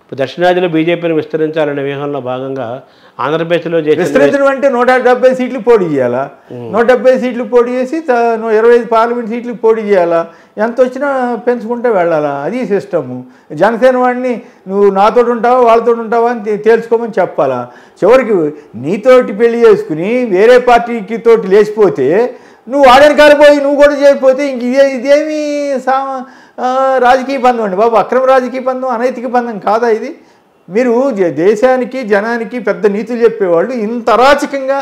ఇప్పుడు దక్షిణాదిలో బీజేపీని విస్తరించాలనే వ్యూహంలో భాగంగా ఆంధ్రప్రదేశ్లో చేసిన విస్తరించడం అంటే నూట డెబ్బై సీట్లు పోటీ చేయాలా నూట డెబ్బై సీట్లు పోటీ చేసి త- నూ- ఇరవై ఐదు పార్లమెంట్ సీట్లు పోటీ చేయాలా ఎంత వచ్చినా పెంచుకుంటే వెళ్ళాలా అది సిస్టము జనసేన వాడిని నువ్వు నాతో ఉంటావా వాళ్ళతో ఉంటావా అని తే- తేల్చుకోమని చెప్పాలా చివరికి నీతోటి పెళ్లి చేసుకుని వేరే పార్టీకి తోటి లేచిపోతే నువ్వు వాడని కాలిపోయి నువ్వు కూడా చేయకపోతే ఇంక ఇదే ఇదేమి సా ఆ, రాజకీయ బంధం అండి బాబు అక్రమ రాజకీయ బంధం అనైతిక బంధం కాదా ఇది మీరు జ- దేశానికి జనానికి పెద్ద నీతులు చెప్పేవాళ్ళు ఇంత అరాచకంగా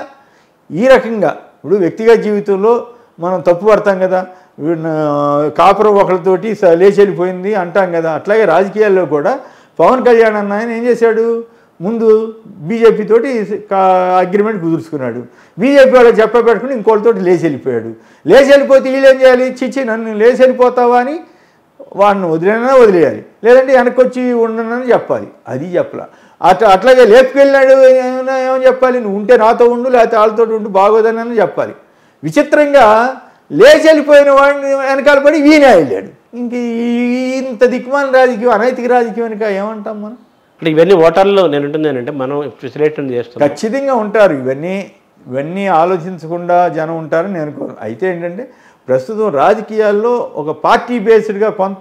ఈ రకంగా ఇప్పుడు వ్యక్తిగత జీవితంలో మనం తప్పు పడతాం కదా వీడు నా- కాపురం ఒకరితోటి స- లేచి వెళ్ళిపోయింది అంటాం కదా అట్లాగే రాజకీయాల్లో కూడా పవన్ కళ్యాణ్ అన్న ఆయన ఏం చేశాడు ముందు బీజేపీ తోటి అగ్రిమెంట్ కుదుర్చుకున్నాడు బీజేపీ వాళ్ళకి చెప్పబెట్టుకుని ఇంకోటితోటి లేచి వెళ్ళిపోయాడు లేచి వెళ్ళిపోతే వీళ్ళు ఏం చేయాలి చిచ్చి నన్ను లేచి వెళ్ళిపోతావా అని వాడిని వదిలేనా వదిలేయాలి లేదంటే వెనక్కి వచ్చి ఉండనని చెప్పాలి అది చెప్పలా అట్లా అట్లాగే లేపుకెళ్ళినాడు ఏమైనా ఏమని చెప్పాలి నువ్వు ఉంటే నాతో ఉండు లేకపోతే వాళ్ళతో ఉండు బాగోదని అని చెప్పాలి విచిత్రంగా లేచి వెళ్ళిపోయిన వాడిని వెనకాల పడి వీనే వెళ్ళాడు ఇంక ఈ- ఇంత దిక్కుమాల రాజకీయం అనైతిక రాజకీయం వెనక ఏమంటాం మనం అంటే ఇవన్నీ ఓటర్లు నేను ఉంటుందేనంటే మనం విశ్లేషణ చేస్తున్నాం ఖచ్చితంగా ఉంటారు ఇవన్నీ ఇవన్నీ ఆలోచించకుండా జనం ఉంటారని నేను అనుకోను అయితే ఏంటంటే ప్రస్తుతం రాజకీయాల్లో ఒక పార్టీ బేస్డ్గా కొంత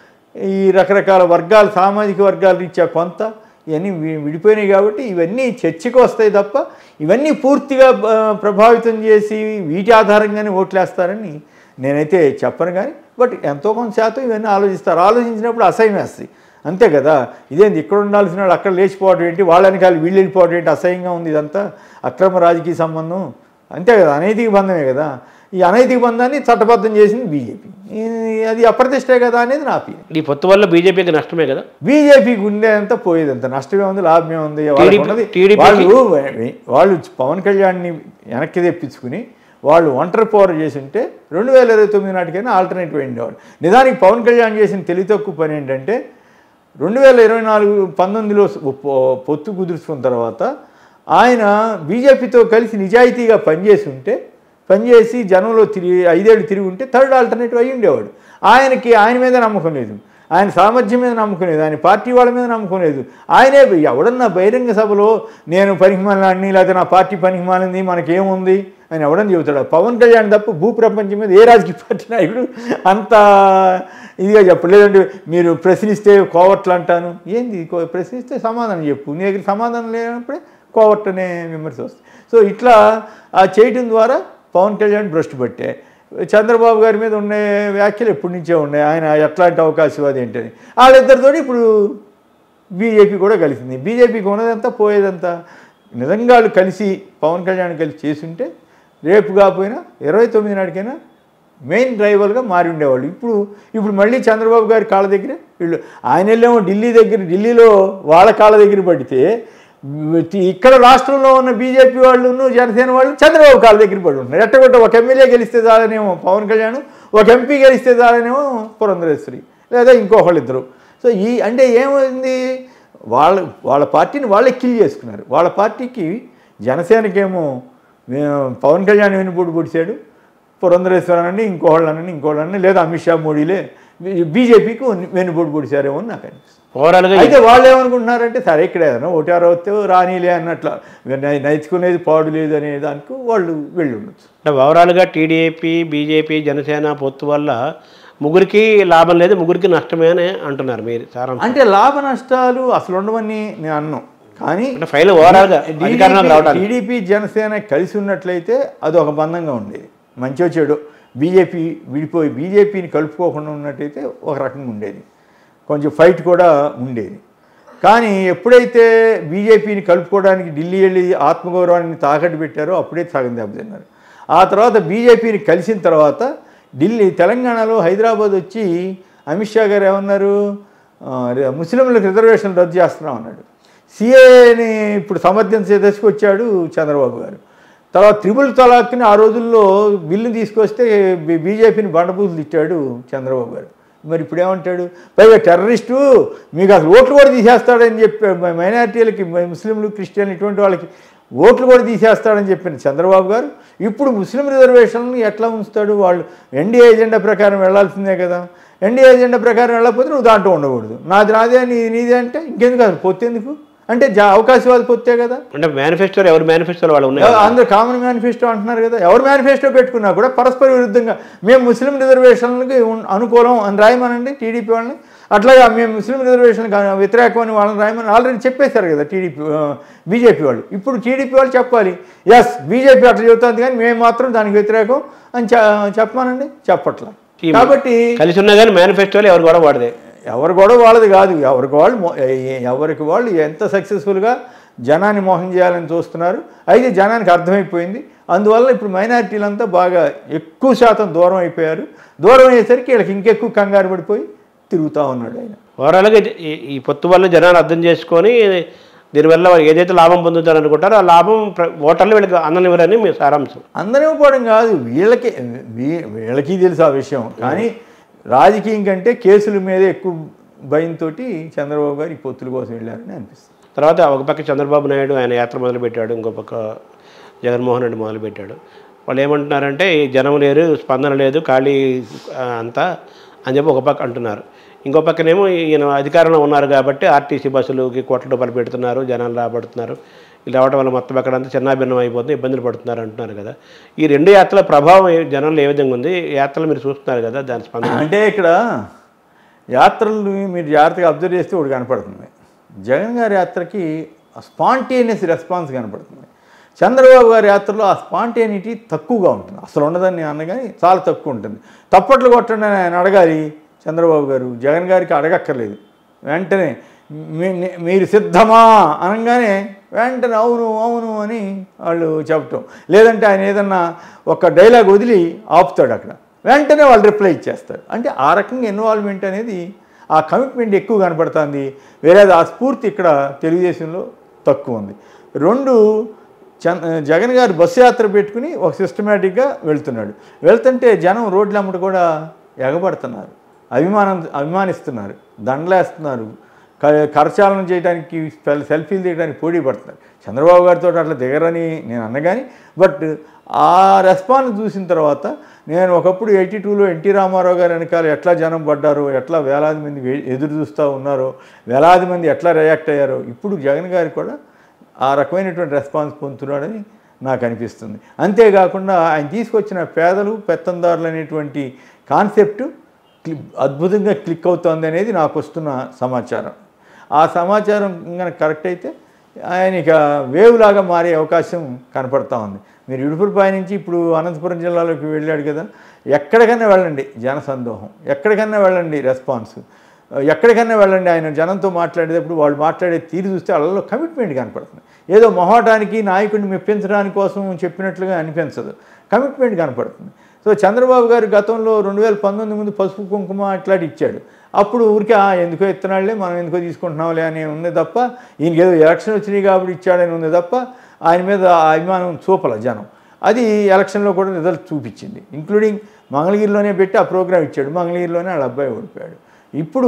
ఈ రకరకాల వర్గాలు సామాజిక వర్గాల రీత్యా కొంత ఇవన్నీ వి- విడిపోయినాయి కాబట్టి ఇవన్నీ చర్చకు వస్తాయి తప్ప ఇవన్నీ పూర్తిగా ఆ, ప్రభావితం చేసి వీటి ఆధారంగానే ఓట్లేస్తారని నేనైతే చెప్పను కానీ బట్ ఎంతో కొంత శాతం ఇవన్నీ ఆలోచిస్తారు ఆలోచించినప్పుడు అసహ్యం వేస్తాయి అంతే కదా ఇదేంది ఇక్కడ ఉండాల్సిన వాళ్ళు అక్కడ లేచిపోవడం ఏంటి వాళ్ళ వెనకాల వీళ్ళు వెళ్ళిపోవడం ఏంటి అసహ్యంగా ఉంది ఇదంతా అక్రమ రాజకీయ సంబంధం అంతే కదా అనైతిక బంధమే కదా ఈ అనైతిక బంధాన్ని చట్టబద్ధం చేసింది బీజేపీ అది అప్రతిష్టే కదా అనేది నా opinion. ఈ పొత్తు వల్ల బీజేపీకి నష్టమే కదా బీజేపీకి ఉండేదంతా పోయేదంతా నష్టమే ఉంది లాభమే ఉంది వాళ్ళకి TDP ఉన్నది TDP కి- వాళ్ళు వాళ్ళు పవన్ కళ్యాణ్ని వెనక్కి తెప్పించుకుని వాళ్ళు ఒంటరి పోర చేసి ఉంటే రెండు వేల ఇరవై తొమ్మిది నాటికైనా ఆల్టర్నేటివ్ ఉండేవాడు నిజానికి పవన్ కళ్యాణ్ చేసిన తెలివి తక్కువ పని ఏంటంటే రెండు వేల ఇరవై నాలుగు పంతొమ్మిదిలో పొ- పొత్తు కుదుర్చుకున్న తర్వాత ఆయన బీజేపీతో కలిసి నిజాయితీగా పనిచేసి ఉంటే పనిచేసి జనంలో తిరిగి ఐదేళ్ళు తిరిగి ఉంటే థర్డ్ ఆల్టర్నేటివ్ అయ్యి ఉండేవాడు ఆయనకి ఆయన మీద నమ్మకం లేదు ఆయన సామర్థ్యం మీద నమ్మకం లేదు ఆయన పార్టీ వాళ్ళ మీద నమ్మకం లేదు ఆయనే ఎవడన్నా బహిరంగ సభలో నేను పనికిమాలని లేకపోతే నా పార్టీ పనికిమాలింది మనకేముంది అని ఎవడని చెబుతాడు పవన్ కళ్యాణ్ తప్ప భూ ప్రపంచం మీద ఏ రాజకీయ పార్టీ నాయకుడు అంత ఇదిగా చెప్పడు లేదంటే మీరు ప్రశ్నిస్తే కోవట్లు అంటాను ఏంది కో- ప్రశ్నిస్తే సమాధానం చెప్పు నీ దగ్గర సమాధానం లేనప్పుడే కోవట్ అనే విమర్శ వస్తుంది సో ఇట్లా ఆ చేయటం ద్వారా పవన్ కళ్యాణ్ భ్రష్టు పట్టే చంద్రబాబు గారి మీద ఉండే వ్యాఖ్యలు ఎప్పటి నుంచే ఉన్నాయి ఆయన ఎట్లాంటి అవకాశవాది ఏంటని వాళ్ళిద్దరితో ఇప్పుడు బీజేపీ కూడా కలిసింది బీజేపీకి ఉన్నదంతా పోయేదంతా నిజంగా వాళ్ళు కలిసి పవన్ కళ్యాణ్ కలిసి చేసుంటే రేపు కాకపోయినా ఇరవై తొమ్మిది నాటికైనా మెయిన్ డ్రైవర్గా మారి ఉండేవాళ్ళు ఇప్పుడు ఇప్పుడు మళ్ళీ చంద్రబాబు గారి కాళ్ళ దగ్గర వీళ్ళు ఆయన వెళ్ళేమో ఢిల్లీ దగ్గర ఢిల్లీలో వాళ్ళ కాళ్ళ దగ్గర పడితే ఇక్కడ రాష్ట్రంలో ఉన్న బీజేపీ వాళ్ళు జనసేన వాళ్ళు చంద్రబాబు కాళ్ళ దగ్గర పడి ఉంటున్నారు ఎట్టగొట్ట ఒక ఎమ్మెల్యే గెలిస్తే చాలనేమో పవన్ కళ్యాణ్ ఒక ఎంపీ గెలిస్తే చాలనేమో పురంధరేశ్వరి లేదా ఇంకొకళ్ళు ఇద్దరు సో ఈ అంటే ఏమైంది వాళ్ళ వాళ్ళ పార్టీని వాళ్ళే కిల్ చేసుకున్నారు వాళ్ళ పార్టీకి జనసేనకేమో మేము పవన్ కళ్యాణ్ వెనుబోటు పొడిచాడు పురంధరేశ్వరని ఇంకోళ్ళని ఇంకోళ్ళని లేదా అమిత్ షా మోడీలే బీజేపీకి వెనుబోటు పొడిచారేమో అని నాకు అనిపిస్తుంది ఓవరాల్గా అయితే వాళ్ళు ఏమనుకుంటున్నారంటే సరే ఇక్కడ ఏదైనా ఓటారో వస్తే రానీలే అన్నట్లు నై- నైచుకునేది పాడు లేదు అనే దానికి వాళ్ళు వెళ్ళి ఉండొచ్చు అంటే ఓవరాల్గా టీడీపీ బీజేపీ జనసేన పొత్తు వల్ల ముగ్గురికి లాభం లేదు ముగ్గురికి నష్టమే అని అంటున్నారు మీరు సారాంశం అంటే లాభ నష్టాలు అసలు ఉండవని నేను అన్నాను కానీ అంటే ఫైల్ ఓవరాల్గా అధికారంలోకి రావడానికి టీడీపీ జనసేన కలిసి ఉన్నట్లయితే అది ఒక బంధంగా ఉండేది మంచో చెడు బీజేపీ విడిపోయి బీజేపీని కలుపుకోకుండా ఉన్నట్టయితే ఒక రకంగా ఉండేది కొంచెం ఫైట్ కూడా ఉండేది కానీ ఎప్పుడైతే బీజేపీని కలుపుకోవడానికి ఢిల్లీ వెళ్ళి ఆత్మగౌరవాన్ని తాకట్టు పెట్టారో అప్పుడే సగం దెబ్బతిన్నారు ఆ తర్వాత బీజేపీని కలిసిన తర్వాత ఢిల్లీ తెలంగాణలో హైదరాబాద్ వచ్చి అమిత్ షా గారు ఏమన్నారు ఆ, రి- ముస్లింలకు రిజర్వేషన్ రద్దు చేస్తున్నాం అన్నాడు సిఏని ఇప్పుడు సమర్థించే దశకు వచ్చాడు చంద్రబాబు గారు తర్వాత త్రిపుల్ తలాక్ని ఆ రోజుల్లో బిల్లు తీసుకొస్తే బీ- బీజేపీని బండబూతులు తిట్టాడు చంద్రబాబు గారు మరి ఇప్పుడు ఏమంటాడు పైగా టెర్రరిస్టు మీకు అసలు ఓట్లు కూడా తీసేస్తాడని చెప్పి మైనారిటీలకి ముస్లింలు క్రిస్టియన్లు ఇటువంటి వాళ్ళకి ఓట్లు కూడా తీసేస్తాడని చెప్పిన చంద్రబాబు గారు ఇప్పుడు ముస్లిం రిజర్వేషన్లు ఎట్లా ఉంచుతాడు వాళ్ళు ఎన్డీఏ ఎజెండా ప్రకారం వెళ్ళాల్సిందే కదా ఎన్డీఏ ఎజెండా ప్రకారం వెళ్ళకపోతే నువ్వు దాంట్లో ఉండకూడదు నాది నాదే నీది నీదే అంటే ఇంకెందుకు అది పొత్తెందుకు అంటే జా అవకాశవాది పొత్తే కదా అంటే మేనిఫెస్టోలో ఎవరు మేనిఫెస్టోలో వాళ్ళు ఉన్నాయి ఎవ- అందరూ కామన్ మేనిఫెస్టో అంటున్నారు కదా ఎవరు మేనిఫెస్టో పెట్టుకున్నా కూడా పరస్పర విరుద్ధంగా మేము ముస్లిం రిజర్వేషన్లకి ఉన్- అనుకూలం అని రాయమనండి టీడీపీ వాళ్ళని అట్లాగే మేము ముస్లిం రిజర్వేషన్కి వ్యతిరేకం అని వాళ్ళని రాయమని ఆల్రెడీ చెప్పేశారు కదా టీడీపీ బీజేపీ వాళ్ళు ఇప్పుడు టీడీపీ వాళ్ళు చెప్పాలి ఎస్ బీజేపీ అట్లా చెబుతుంది కానీ మేము మాత్రం దానికి వ్యతిరేకం అని చె- చెప్పమనండి చెప్పట్లా ఈ- కాబట్టి కలిసి ఉన్నా కానీ మేనిఫెస్టోలో ఎవరు కూడా వాడదే ఎవరు కూడా వాళ్ళది కాదు ఎవరికి వాళ్ళు మో- ఎ- ఎవరికి వాళ్ళు ఎంత సక్సెస్ఫుల్గా జనాన్ని మోసం చేయాలని చూస్తున్నారు అయితే జనానికి అర్థమైపోయింది అందువల్ల ఇప్పుడు మైనారిటీలంతా బాగా ఎక్కువ శాతం దూరం అయిపోయారు దూరం అయ్యేసరికి వీళ్ళకి ఇంకెక్కువ కంగారు పడిపోయి తిరుగుతూ ఉన్నాడు ఆయన ఓవరాల్గా ఇది- ఈ- ఈ పొత్తు వల్ల జనాలు అర్థం చేసుకొని దీనివల్ల వాళ్ళు ఏదైతే లాభం పొందుతారు అనుకుంటారో ఆ లాభం ప్ర- ఓటర్లు వీళ్ళకి అందనివ్వరని మీ సారాంశం అందరం ఇవ్వడం కాదు వీళ్ళకి వీ- వీళ్ళకి తెలుసు ఆ విషయం కానీ రాజకీయం కంటే కేసుల మీదే ఎక్కువ భయంతో చంద్రబాబు గారు ఈ పొత్తుల కోసం వెళ్ళారని అనిపిస్తుంది తర్వాత ఒక పక్క చంద్రబాబు నాయుడు ఆయన యాత్ర మొదలుపెట్టాడు ఇంకో పక్క జగన్మోహన్ రెడ్డి మొదలుపెట్టాడు వాళ్ళు ఏమంటున్నారంటే ఈ జనం లేరు స్పందన లేదు ఖాళీ ఆ, అంతా అని చెప్పి ఒక పక్క అంటున్నారు ఇంకో పక్కనేమో ఈయన అధికారంలో ఉన్నారు కాబట్టి ఆర్టీసీ బస్సులకి కోట్ల రూపాయలు పెడుతున్నారు జనాలు రాబడుతున్నారు ఇలా రావడం వల్ల మొత్తం అక్కడంతా చిన్నాభిన్నం అయిపోతుంది ఇబ్బందులు పడుతున్నారు అంటున్నారు కదా ఈ రెండు యాత్రల ప్రభావం ఏ- జనంలో ఏ విధంగా ఉంది ఈ యాత్రలు మీరు చూస్తున్నారు కదా దాని స్పందన అంటే ఇక్కడ యాత్రలు మీరు జాగ్రత్తగా అబ్జర్వ్ చేస్తే ఒకటి కనపడుతుంది జగన్ గారి యాత్రకి స్పాంటేనియస్ రెస్పాన్స్ కనపడుతుంది చంద్రబాబు గారి యాత్రలో ఆ స్పాంటేనిటీ తక్కువగా ఉంటుంది అసలు ఉండదని నేను అన్నగాని చాలా తక్కువ ఉంటుంది తప్పట్లు కొట్టండి అని ఆయన అడగాలి చంద్రబాబు గారు జగన్ గారికి అడగక్కర్లేదు వెంటనే మీ- మీరు సిద్ధమా అనగానే వెంటనే అవును అవును అని వాళ్ళు చెప్పటం లేదంటే ఆయన ఏదన్నా ఒక డైలాగ్ వదిలి ఆపుతాడు అక్కడ వెంటనే వాళ్ళు రిప్లై ఇచ్చేస్తారు అంటే ఆ రకంగా ఇన్వాల్వ్మెంట్ అనేది ఆ కమిట్మెంట్ ఎక్కువ కనపడుతుంది వేరే ఆ స్ఫూర్తి ఇక్కడ తెలుగుదేశంలో తక్కువ ఉంది రెండు చన్ జగన్ గారు బస్సు యాత్ర పెట్టుకుని ఒక సిస్టమేటిక్గా వెళ్తున్నాడు వెళ్తుంటే జనం రోడ్ల అమ్మట కూడా ఎగబడుతున్నారు అభిమానం అభిమానిస్తున్నారు దండలేస్తున్నారు క- కరచాలనం చేయడానికి సెల్- సెల్ఫీలు తీయడానికి పోటీ పడుతున్నారు చంద్రబాబు గారితో అట్లా దిగరని నేను అన్నగాని బట్ ఆ రెస్పాన్స్ చూసిన తర్వాత నేను ఒకప్పుడు ఎయిటీ టూలో ఎన్టీ రామారావు గారి వెనకాల ఎట్లా జనం పడ్డారో ఎట్లా వేలాది మంది వే- ఎదురు చూస్తూ ఉన్నారో వేలాది మంది ఎట్లా రియాక్ట్ అయ్యారో ఇప్పుడు జగన్ గారు కూడా ఆ రకమైనటువంటి రెస్పాన్స్ పొందుతున్నాడని నాకు అనిపిస్తుంది అంతేకాకుండా ఆయన తీసుకొచ్చిన పేదలు పెత్తందారులు అనేటువంటి కాన్సెప్ట్ క్లి అద్భుతంగా క్లిక్ అవుతుంది అనేది నాకు వస్తున్న సమాచారం ఆ సమాచారం కనుక కరెక్ట్ అయితే ఆయన ఇక వేవ్ లాగా మారే అవకాశం కనపడతా ఉంది మీరు ఇడుపురుపాయ నుంచి ఇప్పుడు అనంతపురం జిల్లాలోకి వెళ్ళాడు కదా ఎక్కడికైనా వెళ్ళండి జనసందోహం ఎక్కడికైనా వెళ్ళండి రెస్పాన్స్ ఎక్కడికైనా వెళ్ళండి ఆయన జనంతో మాట్లాడేటప్పుడు వాళ్ళు మాట్లాడే తీరు చూస్తే వాళ్ళలో కమిట్మెంట్ కనపడుతుంది ఏదో మొహటానికి నాయకుడిని మెప్పించడానికి కోసం చెప్పినట్లుగా అనిపించదు కమిట్మెంట్ కనపడుతుంది సో చంద్రబాబు గారు గతంలో రెండు వేల పంతొమ్మిది ముందు పసుపు కుంకుమ అట్లాంటి ఇచ్చాడు అప్పుడు ఊరికే "ఆ, ఎందుకో ఇస్తున్నాడులే మనం ఎందుకో తీసుకుంటున్నాంలే అని ఉంది తప్ప ఈయనకి ఏదో ఎలక్షన్ వచ్చినాయి కాబట్టి ఇచ్చాడని ఉంది తప్ప ఆయన మీద ఆ అభిమానం చూపల జనం అది ఎలక్షన్లో కూడా రిజల్ట్ చూపించింది ఇంక్లూడింగ్ మంగళగిరిలోనే పెట్టి ఆ ప్రోగ్రామ్ ఇచ్చాడు మంగళగిరిలోనే వాళ్ళ అబ్బాయి ఓడిపోయాడు ఇప్పుడు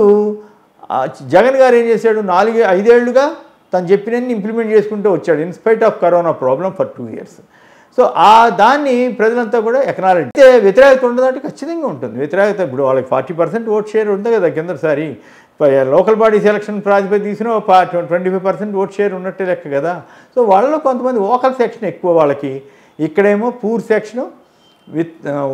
ఆ జగన్ గారు ఏం చేశాడు నాలుగే ఐదేళ్లుగా తను చెప్పినన్ని ఇంప్లిమెంట్ చేసుకుంటూ వచ్చాడు in spite of Corona problem for two years so ఆ దాన్ని ప్రజలంతా కూడా ఎకనాలజీ అయితే వ్యతిరేకత ఉండదంటే ఖచ్చితంగా ఉంటుంది వ్యతిరేకత ఇప్పుడు వాళ్ళకి ఫార్టీ పర్సెంట్ ఓట్ షేర్ ఉంది కదా కిందసారి లోకల్ బాడీ సెలక్షన్ ప్రాతిపదిక తీసిన twenty five percent vote share ఉన్నట్టే లెక్క కదా సో వాళ్ళలో కొంతమంది ఓకల్ సెక్షన్ ఎక్కువ వాళ్ళకి ఇక్కడేమో పూర్ సెక్షను విత్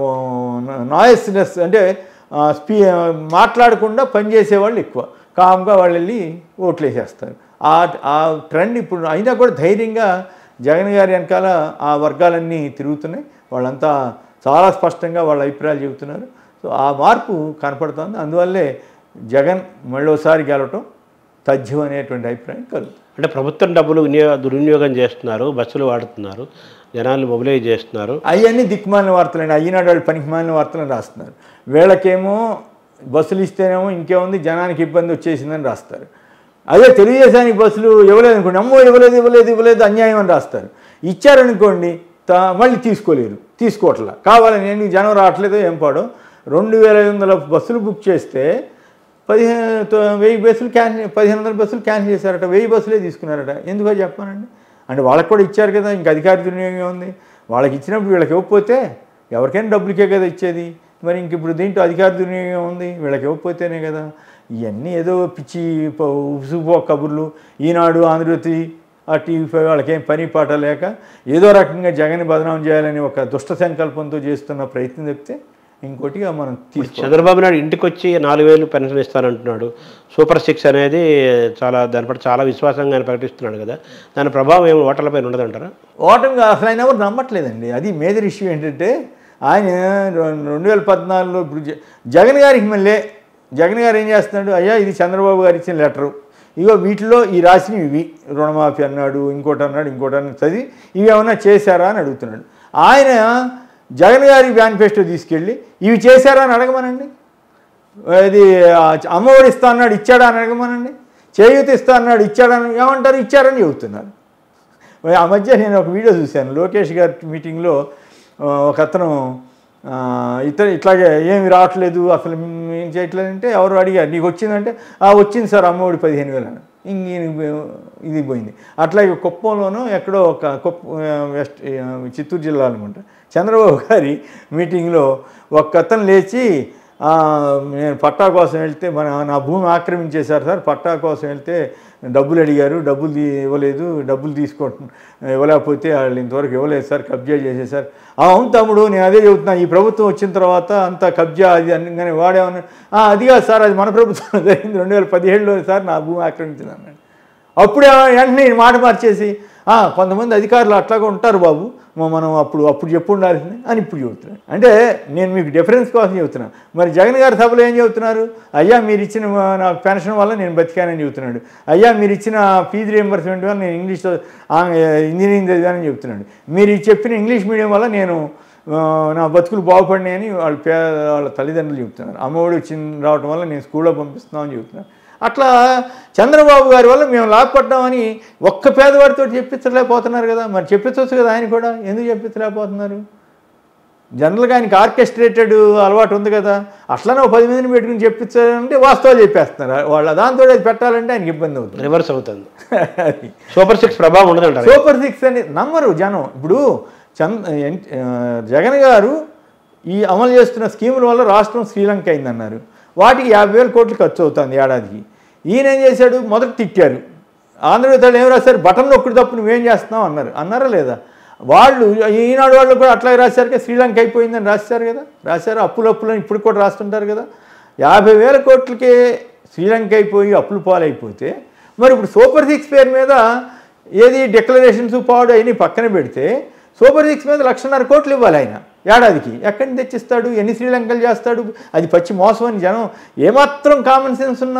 నాయిస్నెస్ అంటే ఆ, స్పీ మాట్లాడకుండా పనిచేసే వాళ్ళు ఎక్కువ కామ్గా వాళ్ళు వెళ్ళి ఓట్లు వేసేస్తారు ఆ ఆ ట్రెండ్ ఇప్పుడు అయినా కూడా ధైర్యంగా జగన్ గారి వెనకాల ఆ వర్గాలన్నీ తిరుగుతున్నాయి వాళ్ళంతా చాలా స్పష్టంగా వాళ్ళ అభిప్రాయాలు చెబుతున్నారు సో ఆ మార్పు కనపడుతుంది అందువల్లే జగన్ మళ్ళోసారి గెలవటం తథ్యం అనేటువంటి అభిప్రాయం కలుగుతుంది అంటే ప్రభుత్వం డబ్బులు వినియోగ దుర్వినియోగం చేస్తున్నారు బస్సులు వాడుతున్నారు జనాలు మొబిలైజ్ చేస్తున్నారు అవన్నీ దిక్కుమాలిన వార్తలండి అయినాడు వాళ్ళు పనికిమాలిన వార్తలను రాస్తున్నారు వీళ్ళకేమో బస్సులు ఇస్తేనేమో ఇంకేముంది జనానికి ఇబ్బంది వచ్చేసిందని రాస్తారు అదే తెలుగుదేశానికి బస్సులు ఇవ్వలేదు అనుకోండి అమ్మో ఇవ్వలేదు ఇవ్వలేదు ఇవ్వలేదు అన్యాయం అని రాస్తారు ఇచ్చారనుకోండి తా మళ్ళీ తీసుకోలేరు తీసుకోవట్లా కావాలని ఎందుకు జనం రావట్లేదో ఏం పాడో రెండు వేల ఐదు వందల బస్సులు బుక్ చేస్తే పదిహేను తో- వెయ్యి బస్సులు క్యాన్సిల్ పదిహేను వందల బస్సులు క్యాన్సిల్ చేశారట వెయ్యి బస్సులే తీసుకున్నారట ఎందుకో చెప్పానండి అంటే వాళ్ళకి కూడా ఇచ్చారు కదా ఇంకా అధికార దుర్వినియోగం ఉంది వాళ్ళకి ఇచ్చినప్పుడు వీళ్ళకి ఇవ్వకపోతే ఎవరికైనా డబ్బులకే కదా ఇచ్చేది మరి ఇంక ఇప్పుడు దీంట్లో అధికార దుర్వినియోగం ఉంది వీళ్ళకి ఇవ్వకపోతేనే కదా ఇవన్నీ ఏదో పిచ్చి ప- ఉసుపో కబుర్లు ఈనాడు ఆంధ్రజ్యోతి ఆ టీవీ ఫైవ్ వాళ్ళకేం పని పాట లేక ఏదో రకంగా జగన్ బదనాం చేయాలని ఒక దుష్ట సంకల్పంతో చేస్తున్న ప్రయత్నం చెప్తే ఇంకోటిగా మనం తీసుకో చంద్రబాబు నాయుడు ఇంటికి వచ్చి నాలుగు వేలు పెన్షన్ ఇస్తానంటున్నాడు సూపర్ సిక్స్ అనేది చాలా దాని పట్ల చాలా విశ్వాసంగా ఆయన ప్రకటిస్తున్నాడు కదా దాని ప్రభావం ఏమి ఓటర్లపైన ఉండదంటారా ఓటమి అసలు ఆయన ఎవరు నమ్మట్లేదండి అది మేజర్ ఇష్యూ ఏంటంటే ఆయన రెం- రెండు వేల పద్నాలుగులో ఇప్పుడు జ- జగన్ గారికి మళ్ళీ జగన్ గారు ఏం చేస్తున్నాడు అయ్యా ఇది చంద్రబాబు గారు ఇచ్చిన లెటరు ఇగో వీటిలో ఈ రాసినవి ఇవి రుణమాఫీ అన్నాడు ఇంకోటి అన్నాడు ఇంకోటి అన్నాడు చదివి ఇవి ఏమన్నా చేశారా అని అడుగుతున్నాడు ఆయన జగన్ గారి మేనిఫెస్టో తీసుకెళ్ళి ఇవి చేశారా అని అడగమనండి అది ఆ అమ్మఒడి ఇస్తా అన్నాడు ఇచ్చాడా అని అడగమనండి చేయూత ఇస్తా అన్నాడు ఇచ్చాడా అని ఏమంటారు ఇచ్చారని చెబుతున్నారు మరి ఆ మధ్య నేను ఒక వీడియో చూశాను లోకేష్ గారి మీటింగ్లో ఆ, ఒక అతను ఆ, ఇతను ఇట్లాగే ఏమి రావట్లేదు అసలు మ్ ఏం చేయట్లేదంటే ఎవరు అడిగారు నీకు వచ్చిందంటే ఆ వచ్చింది సార్ అమ్మఒడి పదిహేను వేలు అని ఇంక ఈయన ఇది పోయింది అట్లాగే కుప్పంలోనూ ఎక్కడో ఒక కుప్ప ఆ, వెస్ట్ ఆ, చిత్తూరు జిల్లా అనుకుంటా చంద్రబాబు గారి మీటింగ్లో ఒక అతను లేచి ఆ, నేను పట్టా కోసం వెళ్తే మన నా భూమి ఆక్రమించేశారు సార్ పట్టా కోసం వెళ్తే డబ్బులు అడిగారు డబ్బులు తీ ఇవ్వలేదు డబ్బులు తీసుకోవటం ఇవ్వలేకపోతే వాళ్ళు ఇంతవరకు ఇవ్వలేదు సార్ కబ్జా చేసేసారు "ఆ, అవును తమ్ముడు నేను అదే చెబుతున్నా ఈ ప్రభుత్వం వచ్చిన తర్వాత అంత కబ్జా అది అనగానే వాడేమన్నా "ఆ, అది కాదు సార్ అది మన ప్రభుత్వం జరిగింది రెండు వేల పదిహేడులో సార్ నా భూమి ఆక్రమించింది అన్నాడు అప్పుడే వెంటనే ఈ మాట మార్చేసి "ఆ, కొంతమంది అధికారులు అట్లాగా ఉంటారు బాబు మ- మనం అప్పుడు అప్పుడు చెప్పు ఉండాల్సింది అని ఇప్పుడు చెబుతున్నాను అంటే నేను మీకు డిఫరెన్స్ కోసం చెబుతున్నాను మరి జగన్ గారి సభలో ఏం చెబుతున్నారు అయ్యా మీరు ఇచ్చిన ఆ, నాకు పెన్షన్ వల్ల నేను బతికానని చెబుతున్నాడు అయ్యా మీరు ఇచ్చిన ఫీజు రియంబర్స్మెంట్ వల్ల నేను ఇంగ్లీష్ ఇంజనీరింగ్ చదివానని చెబుతున్నాడు మీరు చెప్పిన ఇంగ్లీష్ మీడియం వల్ల నేను ఆ, నా బతుకులు బాగుపడినాయని వాళ్ళ పే వాళ్ళ తల్లిదండ్రులు చెబుతున్నారు అమ్మఒడి వచ్చిన రావటం వల్ల నేను స్కూల్లో పంపిస్తున్నామని చెబుతున్నాను అట్లా చంద్రబాబు గారి వల్ల మేము లాభపడ్డామని ఒక్క పేదవాడితో చెప్పించలేకపోతున్నారు కదా మరి చెప్పించవచ్చు కదా ఆయన కూడా ఎందుకు చెప్పించలేకపోతున్నారు జనరల్గా ఆయనకి ఆర్కెస్ట్రేటెడ్ అలవాటు ఉంది కదా అట్లనే ఒక పది మందిని పెట్టుకుని చెప్పించాలంటే వాస్తవాలు చెప్పేస్తున్నారు వాళ్ళ దాంతో అది పెట్టాలంటే ఆయనకి ఇబ్బంది అవుతుంది రివర్స్ అవుతుంది అది సూపర్ సిక్స్ ప్రభావం ఉండదంటారు సూపర్ సిక్స్ అని నమ్మరు జనం ఇప్పుడు చంద్ ఎన్- ఆ, జగన్ గారు ఈ అమలు చేస్తున్న స్కీముల వల్ల రాష్ట్రం శ్రీలంక అయిందన్నారు వాటికి యాభై వేల కోట్లు ఖర్చు అవుతుంది ఏడాదికి ఈయన ఏం చేశాడు మొదట తిట్టారు ఆంధ్రప్రదేశ్ ఏం రాశారు బటన్ నొక్కుడు తప్పు నువ్వేం చేస్తున్నావు అన్నారు అన్నారా లేదా వాళ్ళు ఈనాడు వాళ్ళు కూడా అట్లాగే రాశారు కదా శ్రీలంక అయిపోయిందని రాశారు కదా రాశారు అప్పులు అప్పులని ఇప్పుడు కూడా రాస్తుంటారు కదా యాభై వేల కోట్లకే శ్రీలంక అయిపోయి అప్పులు పాలైపోతే మరి ఇప్పుడు సూపర్ సిక్స్ పేరు మీద ఏది డిక్లరేషన్స్ పాడు అయినా పక్కన పెడితే సూపర్ సిక్స్ మీద లక్షన్నర కోట్లు ఇవ్వాలి ఆయన ఏడాదికి ఎక్కడి నుంచి తెచ్చిస్తాడు ఎన్ని శ్రీలంకలు చేస్తాడు అది పచ్చి మోసం అని జనం ఏమాత్రం కామన్ సెన్స్ ఉన్న